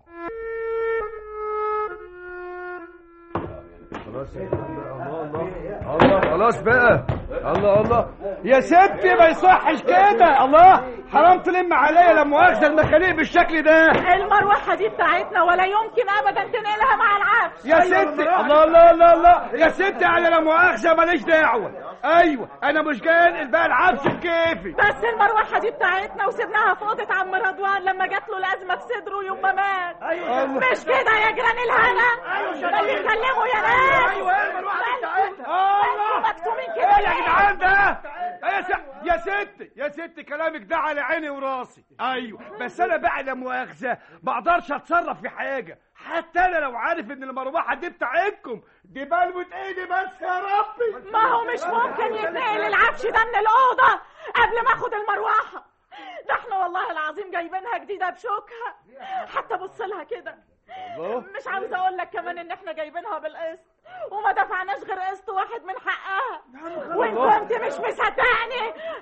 الله خلاص بقى الله الله يا ستي ما يصحش كده الله حرام تلم عليا لا مؤاخذه المخاليق بالشكل ده المروحة دي بتاعتنا ولا يمكن ابدا تنقلها مع العفش يا ستي الله الله الله الله يا ستي انا لا مؤاخذه ماليش دعوه ايوه انا مش جاي انقل بقى العفش بكيفي بس المروحة دي بتاعتنا وسبناها في أوضة عم رضوان لما جات له الأزمة في صدره يوم ما مات أيوة. مش كده يا جيران الهنا أيوة. اللي يتكلموا يا ناس أيوة، المروحة بتاعتنا. الله مكتومين كده ايه يا جدعان ده يا س... يا ستي يا ستي كلامك ده على عيني وراسي ايوه بس انا بقى لا مؤاخذه ما اقدرش اتصرف في حاجه حتى انا لو عارف ان المروحه دي بتاعتكم دي بلوة ايدي بس يا ربي ما هو مش ممكن يتنقل العفش ده من الأوضة قبل ما اخد المروحة ده احنا والله العظيم جايبينها جديدة بشوكها حتى بص لها كده مش عاوزة اقول لك كمان ان احنا جايبينها بالقسط وما دفعناش غير قسط واحد من حقها وان كنت مش مصدقني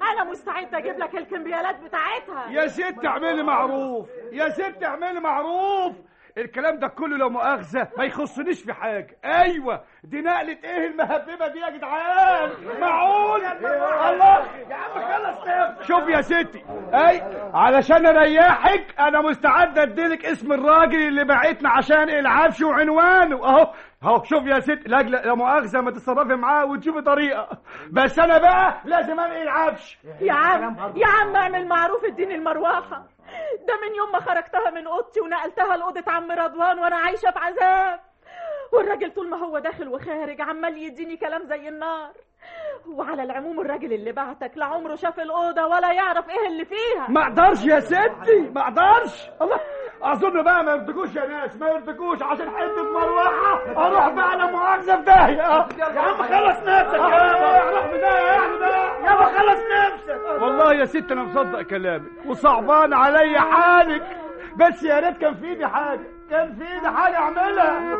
انا مستعده اجيب لك الكمبيالات بتاعتها يا ست اعملي معروف يا ست اعملي معروف الكلام ده كله لو مؤاخذة ما يخصنيش في حاجة أيوة دي نقلة إيه المهببة دي يا جدعان معقول الله يا عم خلص نفسك شوف يا ستي أي علشان أريحك أنا مستعد أديلك اسم الراجل اللي بعتنا عشان العفش وعنوانه أهو أهو شوف يا ست لاجل لا مؤاخذة ما تتصرفي معاه وتشوفي طريقة بس أنا بقى لازم أنقل العفش يا عم يا عم اعمل معروف اديني المروحه ده من يوم ما خرجتها من اوضتي ونقلتها لاوضه عم رضوان وانا عايشه في عذاب والراجل طول ما هو داخل وخارج عمال يديني كلام زي النار وعلى العموم الراجل اللي بعتك لا عمره شاف الاوضه ولا يعرف ايه اللي فيها ما اقدرش يا ستي ما اقدرش الله اظن بقى ما يرضكوش يا ناس ما يرضكوش عشان حته مروحه اروح بقى انا مؤاخذه في داهيه يا عم خلص نفسك يابا اروح في داهيه يعني بقى يابا خلص نفسك والله يا ست انا مصدق كلامك وصعبان عليا حالك بس يا ريت كان في ايدي حاجه كان في ايدي حاجه اعملها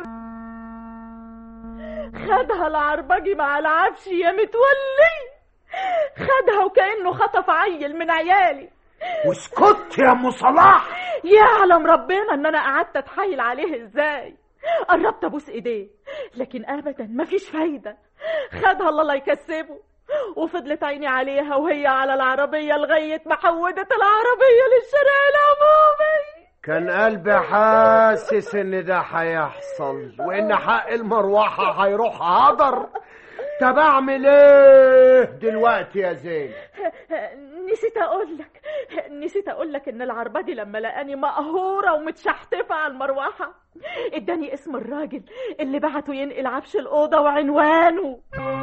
خدها العربجي مع العفش يا متولي خدها وكأنه خطف عيل من عيالي واسكت يا ام صلاح يعلم ربنا ان انا قعدت اتحايل عليه ازاي قربت ابوس ايديه لكن ابدا مفيش فايده خدها الله لا يكسبه وفضلت عيني عليها وهي على العربيه لغايه ما حودت العربيه للشارع العمومي كان قلبي حاسس ان ده هيحصل وان حق المروحه هيروح هدر طب اعمل ايه دلوقتي يا زين نسيت اقول لك نسيت اقول لك ان العربجي لما لقاني مقهوره ومتشحتفه على المروحه اداني اسم الراجل اللي بعته ينقل عفش الاوضه وعنوانه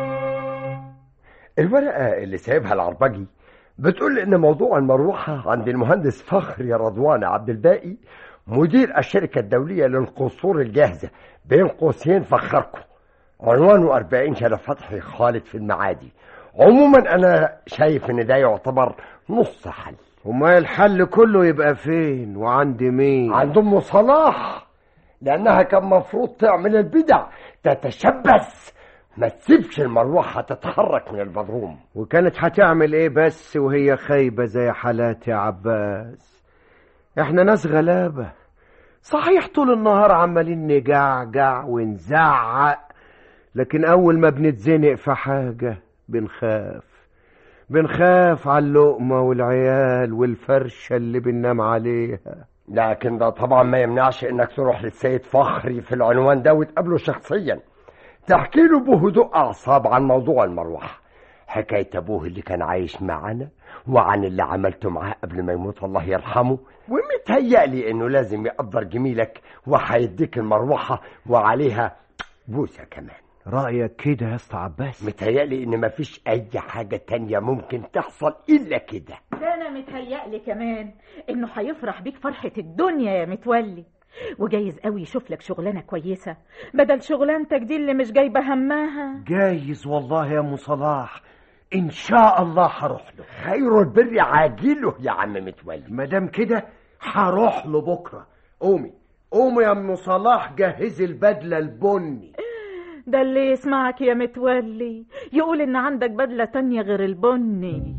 الورقة اللي سايبها العربجي بتقول إن موضوع المروحة عند المهندس فخري رضوان عبد الباقي مدير الشركة الدولية للقصور الجاهزة بين قوسين فخركم عنوانه 40 شرف فتحي خالد في المعادي عموما أنا شايف إن ده يعتبر نص حل وما الحل كله يبقى فين وعند مين عند أم صلاح لأنها كان مفروض تعمل البدع تتشبث ما تسيبش المروحة تتحرك من البدروم وكانت هتعمل ايه بس وهي خايبة زي حالات يا عباس احنا ناس غلابة صحيح طول النهار عمالين نجعجع ونزعق لكن اول ما بنتزنق في حاجة بنخاف بنخاف على اللقمة والعيال والفرشة اللي بننام عليها لكن ده طبعا ما يمنعش انك تروح للسيد فخري في العنوان ده وتقابله شخصيا تحكي له بهدوء اعصاب عن موضوع المروحه حكايه ابوه اللي كان عايش معانا وعن اللي عملته معاه قبل ما يموت الله يرحمه ومتهيألي انه لازم يقدر جميلك وهيديك المروحه وعليها بوسه كمان رأيك كده يا اسطى عباس متهيألي ان مفيش اي حاجه تانية ممكن تحصل الا كده ده انا متهيألي كمان انه هيفرح بيك فرحة الدنيا يا متولي وجايز قوي يشوف لك شغلانة كويسة بدل شغلانتك دي اللي مش جايبة همها جايز والله يا ام صلاح ان شاء الله هروح له خير البر عاجله يا عم متولي مادام كده هروح له بكره قومي قومي يا ام صلاح جهزي البدله البني ده اللي يسمعك يا متولي يقول ان عندك بدلة تانية غير البني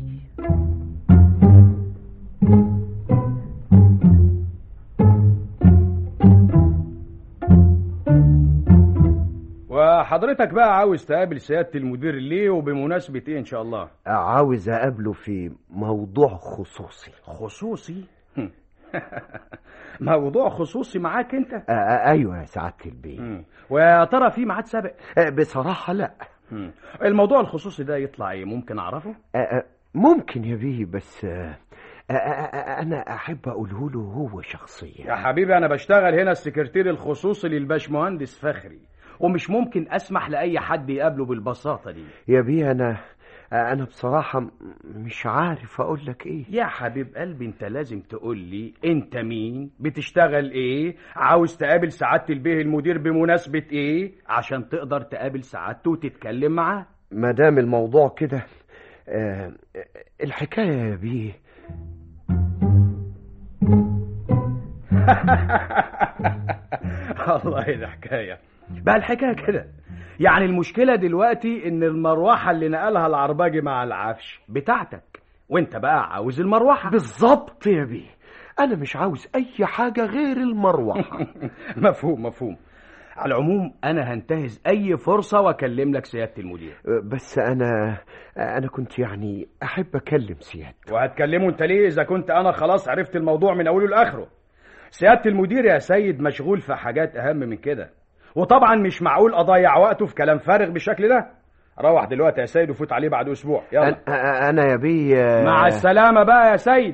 وحضرتك بقى عاوز تقابل سيادة المدير ليه وبمناسبة ايه ان شاء الله عاوز اقابله في موضوع خصوصي خصوصي موضوع خصوصي معاك انت آه ايوه يا سعاده البيه مم. ويا ترى في ميعاد سابق آه بصراحه لا مم. الموضوع الخصوصي ده يطلع ايه ممكن اعرفه آه آه ممكن يا بيه بس آه آه آه انا احب اقوله له هو شخصيا يا حبيبي انا بشتغل هنا السكرتير الخصوصي للباشمهندس فخري ومش ممكن اسمح لاي حد يقابله بالبساطه دي يا بيه انا انا بصراحه م- مش عارف اقول لك ايه يا حبيب قلبي انت لازم تقول لي انت مين بتشتغل ايه عاوز تقابل سعادة البيه المدير بمناسبة ايه عشان تقدر تقابل سعادته وتتكلم معاه ما دام الموضوع كده آه الحكايه يا بيه الله ده حكاية بقى الحكاية كده يعني المشكلة دلوقتي إن المروحة اللي نقلها العرباجي مع العفش بتاعتك وانت بقى عاوز المروحة بالظبط يا بيه انا مش عاوز اي حاجه غير المروحه مفهوم مفهوم على العموم انا هنتهز اي فرصة واكلم لك سيادة المدير بس انا انا كنت يعني احب اكلم سيادته وهتكلمه انت ليه اذا كنت انا خلاص عرفت الموضوع من اوله لاخره سيادة المدير يا سيد مشغول في حاجات اهم من كده وطبعا مش معقول اضيع وقته في كلام فارغ بالشكل ده روح دلوقتي يا سيد وفوت عليه بعد اسبوع يلا أنا- انا يا بيه مع السلامة بقى يا سيد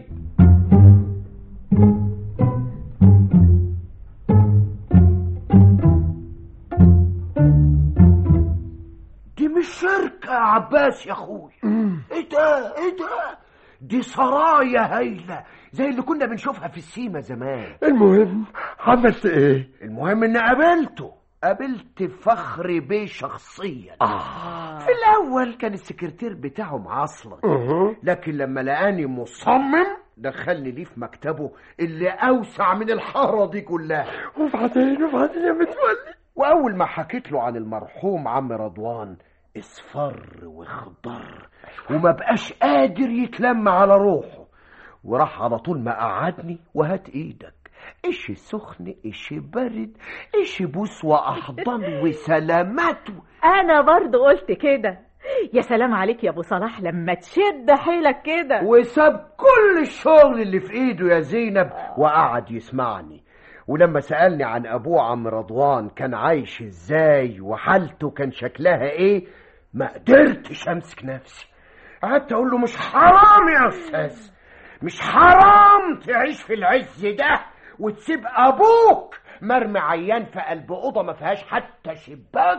دي مش شركة يا عباس يا اخوي ايه ده ايه ده دي سرايا هايلة زي اللي كنا بنشوفها في السيما زمان المهم عملت ايه المهم اني قابلته قابلت فخري بيه شخصيا آه. في الاول كان السكرتير بتاعه معصلك أه. لكن لما لقاني مصمم دخلني ليه في مكتبه اللي اوسع من الحاره دي كلها وبعدين وبعدين يا متولي واول ما حكيت له عن المرحوم عم رضوان اصفر واخضر وما بقاش قادر يتلم على روحه وراح على طول ما قعدني وهات ايدك ايش سخن ايش برد ايش بوس واحضن وسلامات انا برضو قلت كده يا سلام عليك يا ابو صلاح لما تشد حيلك كده وساب كل الشغل اللي في ايده يا زينب وقعد يسمعني ولما سألني عن أبوه عم رضوان كان عايش ازاي وحالته كان شكلها ايه ما قدرتش امسك نفسي قعدت اقول له مش حرام يا استاذ مش حرام تعيش في العز ده وتسيب ابوك مرمي عيان في قلب اوضه ما فيهاش حتى شباك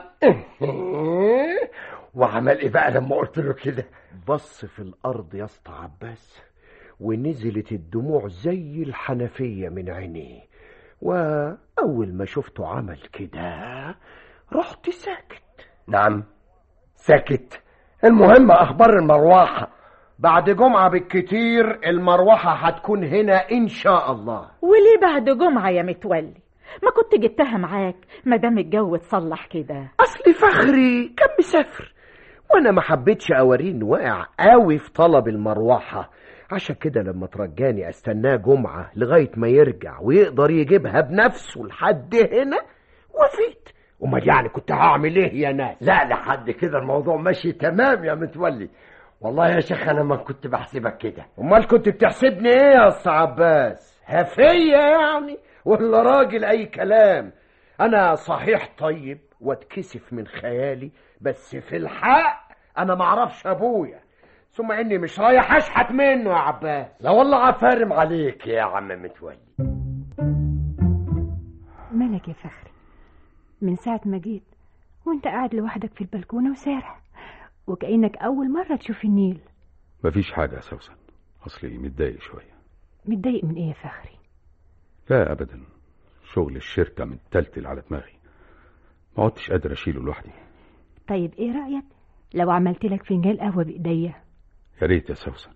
وعمل ايه بقى لما قلت له كده بص في الارض يا اسطى عباس ونزلت الدموع زي الحنفيه من عينيه واول ما شفته عمل كده رحت ساكت نعم ساكت المهم اخبار المروحه بعد جمعه بالكتير المروحه هتكون هنا ان شاء الله وليه بعد جمعة يا متولي ما كنت جبتها معاك ما دام الجو اتصلح كده اصل فخري كان مسافر وانا ما حبيتش اوريه انه واقع قوي في طلب المروحه عشان كده لما ترجاني استناه جمعه لغايه ما يرجع ويقدر يجيبها بنفسه لحد هنا وفيت امال يعني كنت هعمل ايه يا ناس لا لحد كده الموضوع ماشي تمام يا متولي والله يا شيخ انا ما كنت بحسبك كده امال كنت بتحسبني ايه يا اسطى عباس هفيه يعني ولا راجل اي كلام انا صحيح طيب واتكسف من خيالي بس في الحق انا معرفش ابويا ثم اني مش رايح اشحت منه يا عباس لا والله عفارم عليك يا عم متولي مالك يا فخري من ساعة ما جيت وانت قاعد لوحدك في البلكونة وسارح وكأنك أول مرة تشوف النيل مفيش حاجة يا سوسن أصلي متضايق شوية متضايق من ايه يا فخري لا أبدا شغل الشركة متلتل على دماغي ما عدتش قادر أشيله لوحدي طيب ايه رأيك لو عملت لك فنجان قهوة بإيديا يا ريت يا سوسن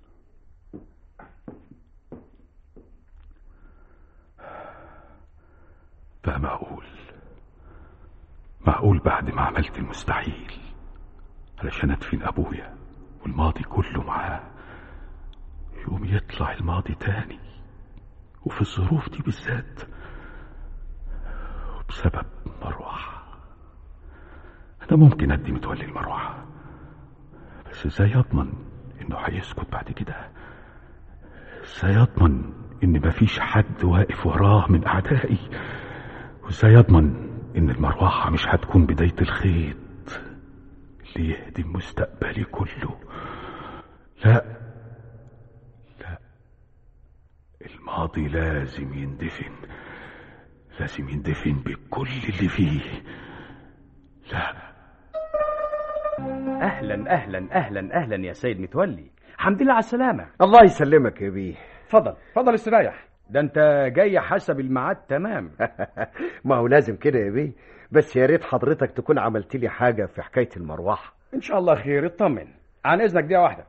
بقى معقول معقول بعد ما عملت المستحيل علشان ادفن ابويا والماضي كله معاه يقوم يطلع الماضي تاني وفي الظروف دي بالذات وبسبب مروحة أنا ممكن أدي متولي المروحة بس ازاي أضمن إنه هيسكت بعد كده ازاي أضمن إن مفيش حد واقف وراه من أعدائي وازاي أضمن إن المروحة مش هتكون بداية الخيط اللي يهدم مستقبلي كله لا لا الماضي لازم يندفن لازم يندفن بكل اللي فيه لا اهلا اهلا اهلا اهلا يا سيد متولي الحمد لله على السلامه الله يسلمك يا بيه اتفضل اتفضل استريح ده انت جاي حسب الميعاد تمام ما هو لازم كده يا بيه بس يا ريت حضرتك تكون عملت لي حاجه في حكايه المروحه ان شاء الله خير اطمن عن اذنك دقيقه واحده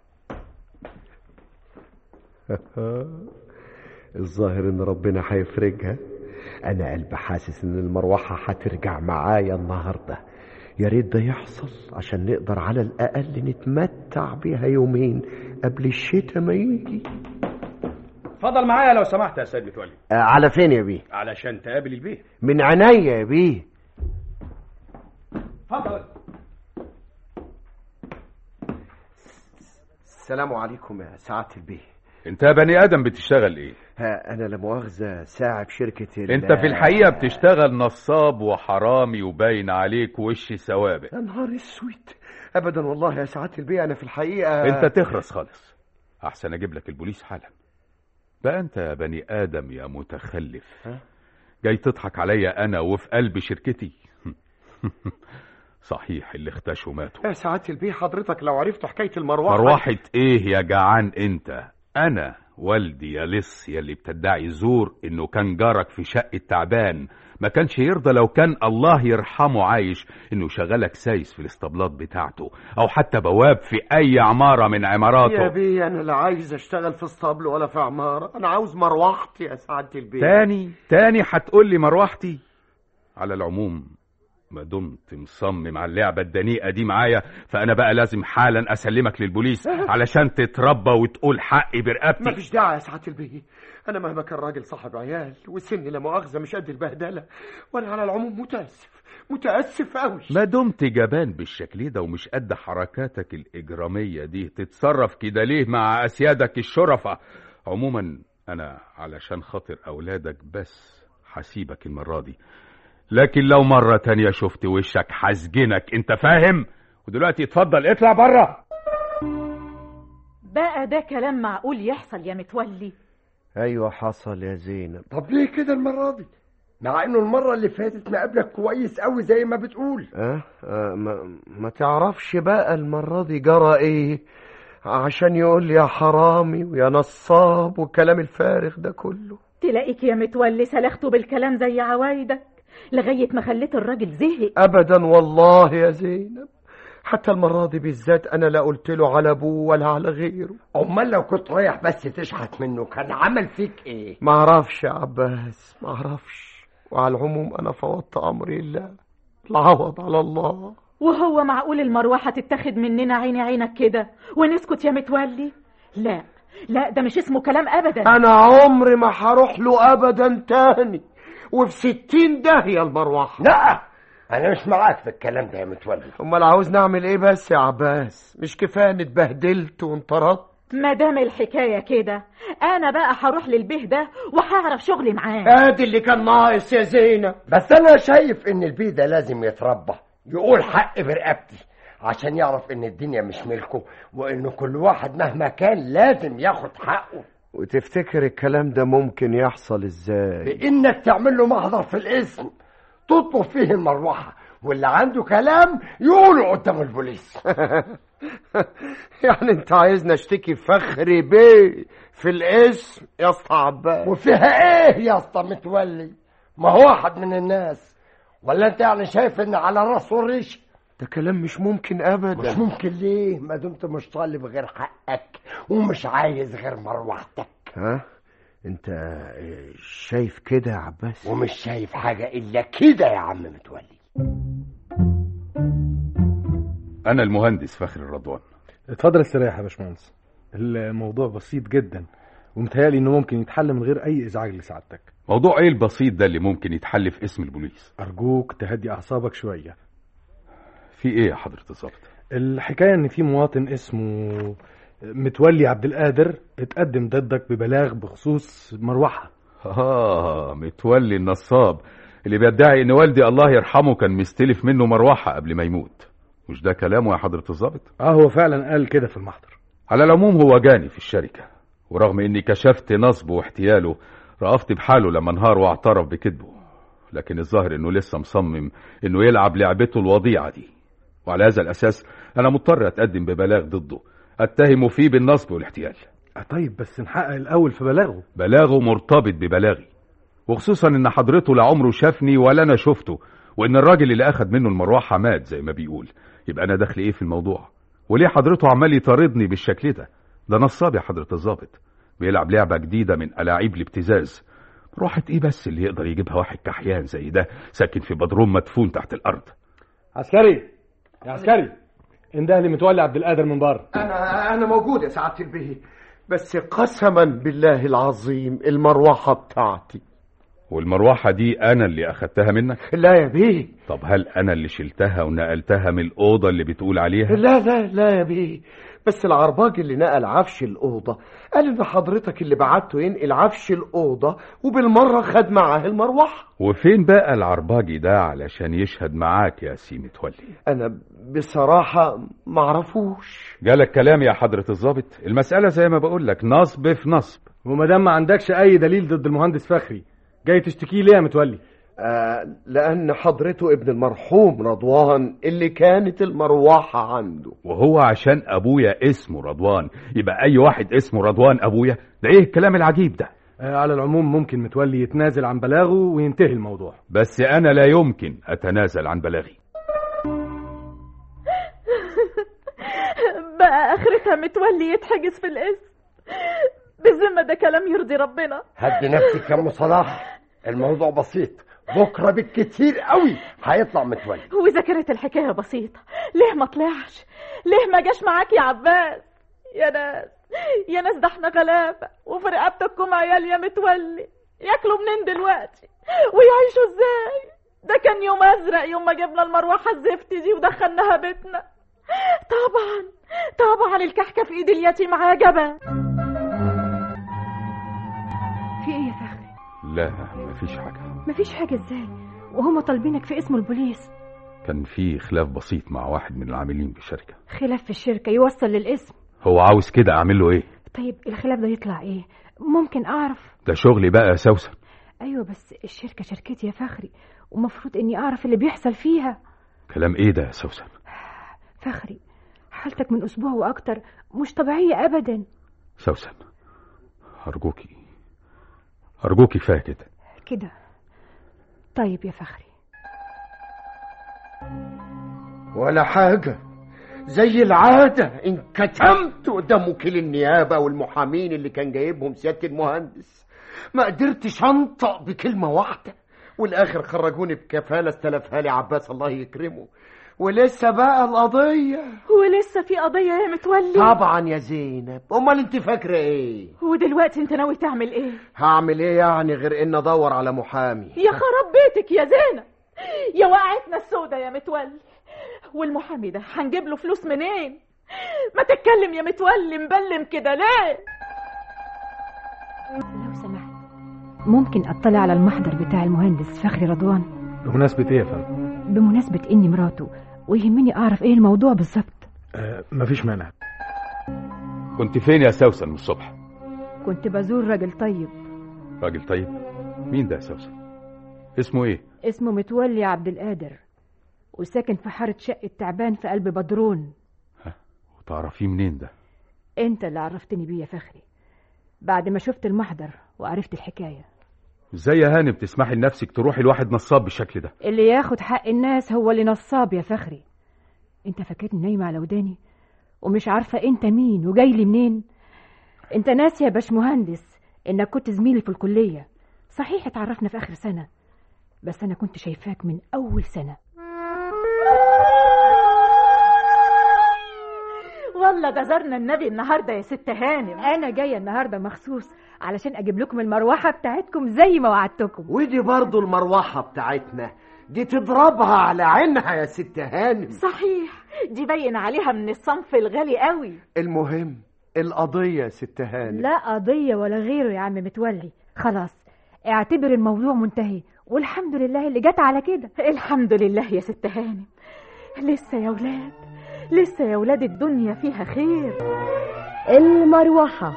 الظاهر ان ربنا هيفرجها انا قلبي حاسس ان المروحه هترجع معايا النهارده يا ريت ده يحصل عشان نقدر على الأقل نتمتع بيها يومين قبل الشتاء ما يجي اتفضل معايا لو سمحت يا سيد متولي آه على فين يا بيه علشان تقابل البيه من عينيا يا بيه اتفضل السلام عليكم يا سعادة البيه انت يا بني ادم بتشتغل ايه ها انا لا مؤاخذة ساعة شركة ال- انت في الحقيقه بتشتغل نصاب وحرامي وباين عليك وش سوابق يا نهار اسود ابدا والله يا سعادة البيه انا في الحقيقة انت تخرس خالص احسن اجيب لك البوليس حالا بقى انت يا بني ادم يا متخلف جاي تضحك عليا انا وفي قلب شركتي صحيح اللي اختشوا ماتوا يا سعادة البيه حضرتك لو عرفت حكاية المروحة مروحة ايه يا جعان انت انا والدي يا لص يا اللي بتدعي زور انه كان جارك في شقة تعبان ما كانش يرضى لو كان الله يرحمه عايش انه شغلك سايس في الاسطبلات بتاعته او حتى بواب في اي عمارة من يا عماراته بيه انا لا عايز اشتغل في اسطبل ولا في عمارة انا عاوز مروحتي يا سعادة البيه تاني تاني هتقول لي مروحتي على العموم ما دمت مصمم على اللعبة الدنيئة دي معايا فأنا بقى لازم حالا أسلمك للبوليس علشان تتربى وتقول حقي برقبتي مفيش داعي يا سعادة البيه انا مهما كان راجل صاحب عيال وسني لا مؤاخذة مش قد البهدلة وانا على العموم متأسف متأسف قوي ما دمت جبان بالشكل ده ومش قد حركاتك الإجرامية دي تتصرف كده ليه مع أسيادك الشرفة عموما أنا علشان خاطر أولادك بس هسيبك المرة دي لكن لو مرة تانية شفت وشك حسجنك انت فاهم ودلوقتي اتفضل اطلع بره بقى ده كلام معقول يحصل يا متولي ايوه حصل يا زينب طب ليه كده المرة دي مع انه المرة اللي فاتت مقابلك كويس قوي زي ما بتقول أه؟ أه ما, ما تعرفش بقى المرة دي جرى ايه عشان يقول لي يا حرامي ويا نصاب والكلام الفارغ ده كله تلاقيك يا متولي سلخته بالكلام زي عوايدك لغاية ما خليت الراجل زهق ابدا والله يا زينب حتى المرة دي بالذات انا لا قلت له على ابوه ولا على غيره امال لو كنت رايح بس تشحت منه كان عمل فيك ايه ما اعرفش يا عباس ما اعرفش وعلى العموم انا فوضت امري الله العوض على الله وهو معقول المروحة تتاخد مننا عيني عينك كده ونسكت يا متولي لا لا ده مش اسمه كلام ابدا انا عمري ما هروح له ابدا تاني وفي ستين داهية المروحة لا انا مش معاك في الكلام ده يا متولي امال عاوز نعمل ايه بس يا عباس مش كفايه اني اتبهدلت وانطردت ما دام الحكاية كده انا بقى هروح للبيه ده وهعرف شغلي معاه ادي اللي كان ناقص يا زينب بس انا شايف ان البيه ده لازم يتربى يقول حق برقبتي عشان يعرف ان الدنيا مش ملكه وان كل واحد مهما كان لازم ياخد حقه وتفتكر الكلام ده ممكن يحصل ازاي بانك تعمل له محضر في الاسم تطلب فيه المروحه واللي عنده كلام يقوله قدام البوليس يعني انت عايزني اشتكي فخري بيه في الاسم يا اسطى عباس وفيها ايه يا اسطى متولي ما هو واحد من الناس ولا انت يعني شايف ان على راسه الريش ده كلام مش ممكن ابدا مش ممكن ليه ما دمت مش طالب غير حقك ومش عايز غير مروحتك ها انت شايف كده يا عباس ومش شايف حاجة الا كده يا عم متولي انا المهندس فخر الرضوان اتفضل استريح يا باشمهندس الموضوع بسيط جدا ومتهيألي انه ممكن يتحل من غير اي ازعاج لسعادتك موضوع ايه البسيط ده اللي ممكن يتحل في اسم البوليس ارجوك تهدي اعصابك شويه في ايه يا حضرة الظابط الحكايه ان في مواطن اسمه متولي عبد القادر اتقدم ضدك ببلاغ بخصوص مروحه اه متولي النصاب اللي بيدعي ان والدي الله يرحمه كان مستلف منه مروحه قبل ما يموت مش ده كلامه يا حضرة الظابط اه هو فعلا قال كده في المحضر على العموم هو جاني في الشركة ورغم اني كشفت نصبه واحتياله رأفت بحاله لما انهار واعترف بكذبه لكن الظاهر انه لسه مصمم انه يلعب لعبته الوضيعة دي وعلى هذا الاساس انا مضطر اتقدم ببلاغ ضده اتهمه فيه بالنصب والاحتيال آه طيب بس نحقق الاول في بلاغه بلاغه مرتبط ببلاغي وخصوصا ان حضرته لا عمره شافني ولا انا شفته وان الراجل اللي اخد منه المروحه مات زي ما بيقول يبقى انا دخل ايه في الموضوع وليه حضرته عمال يطاردني بالشكل ده ده نصاب يا حضره الظابط بيلعب لعبه جديده من الاعيب الابتزاز مروحه ايه بس اللي يقدر يجيبها واحد كحيان زي ده ساكن في بدروم مدفون تحت الارض عسكري يا عسكري انده لي متولي عبد القادر من بره انا انا موجود يا سعاده البيه بس قسما بالله العظيم المروحه بتاعتي والمروحة دي أنا اللي أخدتها منك؟ لا يا بيه طب هل أنا اللي شلتها ونقلتها من الأوضة اللي بتقول عليها؟ لا لا لا يا بيه بس العرباج اللي نقل عفش الأوضة قال إن حضرتك اللي بعته ينقل عفش الأوضة وبالمرة خد معاه المروحة وفين بقى العرباجي ده علشان يشهد معاك يا سي متولي؟ أنا بصراحة معرفوش جالك كلام يا حضرة الضابط المسألة زي ما بقول لك نصب في نصب وما دام ما عندكش اي دليل ضد المهندس فخري جاي تشتكيه ليه يا متولي آه لأن حضرته ابن المرحوم رضوان اللي كانت المروحة عنده وهو عشان أبويا اسمه رضوان يبقى أي واحد اسمه رضوان أبويا ده إيه الكلام العجيب ده؟ آه على العموم ممكن متولي يتنازل عن بلاغه وينتهي الموضوع بس أنا لا يمكن أتنازل عن بلاغي بقى اخرتها متولي يتحجز في الاسم بالذمة ده كلام يرضي ربنا هدي نفسك يا ام صلاح الموضوع بسيط بكره بالكتير قوي هيطلع متولي واذا كانت الحكاية بسيطة ليه ما طلعش ليه ما جاش معاك يا عباس يا ناس يا ناس ده احنا غلابة وفي رقبتكم عيال يا متولي ياكلوا منين دلوقتي ويعيشوا ازاي ده كان يوم ازرق يوم ما جبنا المروحة الزفت دي ودخلناها بيتنا طبعا طبعا الكحكة في ايد اليتيم عجبة في ايه يا فخري لا مفيش حاجة مفيش حاجة ازاي وهم طالبينك في اسم البوليس كان في خلاف بسيط مع واحد من العاملين بالشركة خلاف في الشركة يوصل للاسم هو عاوز كده أعمل له إيه؟ طيب الخلاف ده يطلع ايه ممكن اعرف ده شغلي بقى يا سوسن ايوه بس الشركة شركتي يا فخري ومفروض اني اعرف اللي بيحصل فيها كلام إيه ده يا سوسن؟ فخري حالتك من اسبوع واكتر مش طبيعية ابدا سوسن أرجوكي أرجوكي كفاية كده كده طيب يا فخري ولا حاجة زي العادة انكتمت قدام وكيل النيابة والمحامين اللي كان جايبهم سيادة المهندس ما قدرتش انطق بكلمة واحدة والاخر خرجوني بكفالة استلفها لي عباس الله يكرمه ولسه بقى القضية ولسه في قضية يا متولي طبعا يا زينب امال انت فاكرة ايه ودلوقتي انت ناوي تعمل ايه هعمل ايه يعني غير ان ادور على محامي يا خراب بيتك يا زينب يا وقعتنا السودة يا متولي والمحامي ده هنجيب له فلوس منين ما تتكلم يا متولي مبلم كده ليه لو سمحت ممكن اطلع على المحضر بتاع المهندس فخري رضوان بمناسبة ايه يا فندم بمناسبة اني مراته ويهمني اعرف ايه الموضوع بالظبط آه مفيش مانع كنت فين يا سوسن من الصبح؟ كنت بزور راجل طيب راجل طيب مين ده يا سوسن؟ اسمه ايه؟ اسمه متولي عبد القادر وساكن في حارة شقة تعبان في قلب بدرون وتعرفيه منين ده؟ انت اللي عرفتني بيه يا فخري بعد ما شفت المحضر وعرفت الحكاية ازاي يا هانم تسمحي لنفسك تروحي لواحد نصاب بالشكل ده؟ اللي ياخد حق الناس هو اللي نصاب يا فخري انت فاكرني نايمة على وداني ومش عارفة انت مين وجاي لي منين انت ناسي يا باشمهندس انك كنت زميلي في الكلية صحيح اتعرفنا في اخر سنة بس انا كنت شايفاك من اول سنة والله ده زارنا النبي النهارده يا ست هانم انا جايه النهارده مخصوص علشان اجيب لكم المروحه بتاعتكم زي ما وعدتكم ودي برضو المروحة بتاعتنا دي تضربها على عينها يا ست هانم صحيح دي باين عليها من الصنف الغالي قوي المهم القضية يا ست هانم لا قضيه ولا غيره يا عم متولي خلاص اعتبر الموضوع منتهي والحمد لله اللي جت على كده الحمد لله يا ست هانم لسه يا ولاد لسه يا ولاد الدنيا فيها خير المروحة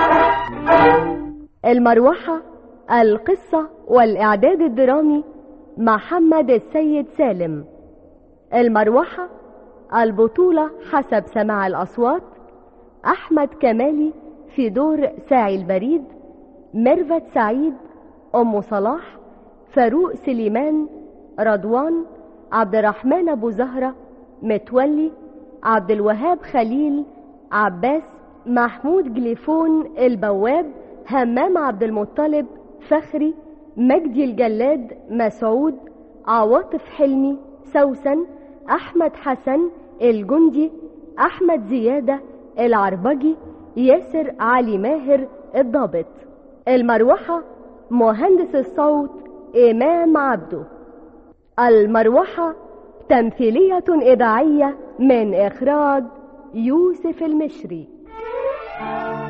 المروحة القصة والإعداد الدرامي محمد السيد سالم المروحة البطولة حسب سماع الأصوات أحمد كمالي في دور ساعي البريد ميرفت سعيد أم صلاح فاروق سليمان رضوان عبد الرحمن أبو زهرة متولي عبد الوهاب خليل عباس محمود جليفون البواب همام عبد المطلب فخري مجدي الجلاد مسعود عواطف حلمي سوسن أحمد حسن الجندي أحمد زيادة العربجي ياسر علي ماهر الضابط المروحة مهندس الصوت إمام عبده المروحة تمثيلية إذاعية من إخراج يوسف المشري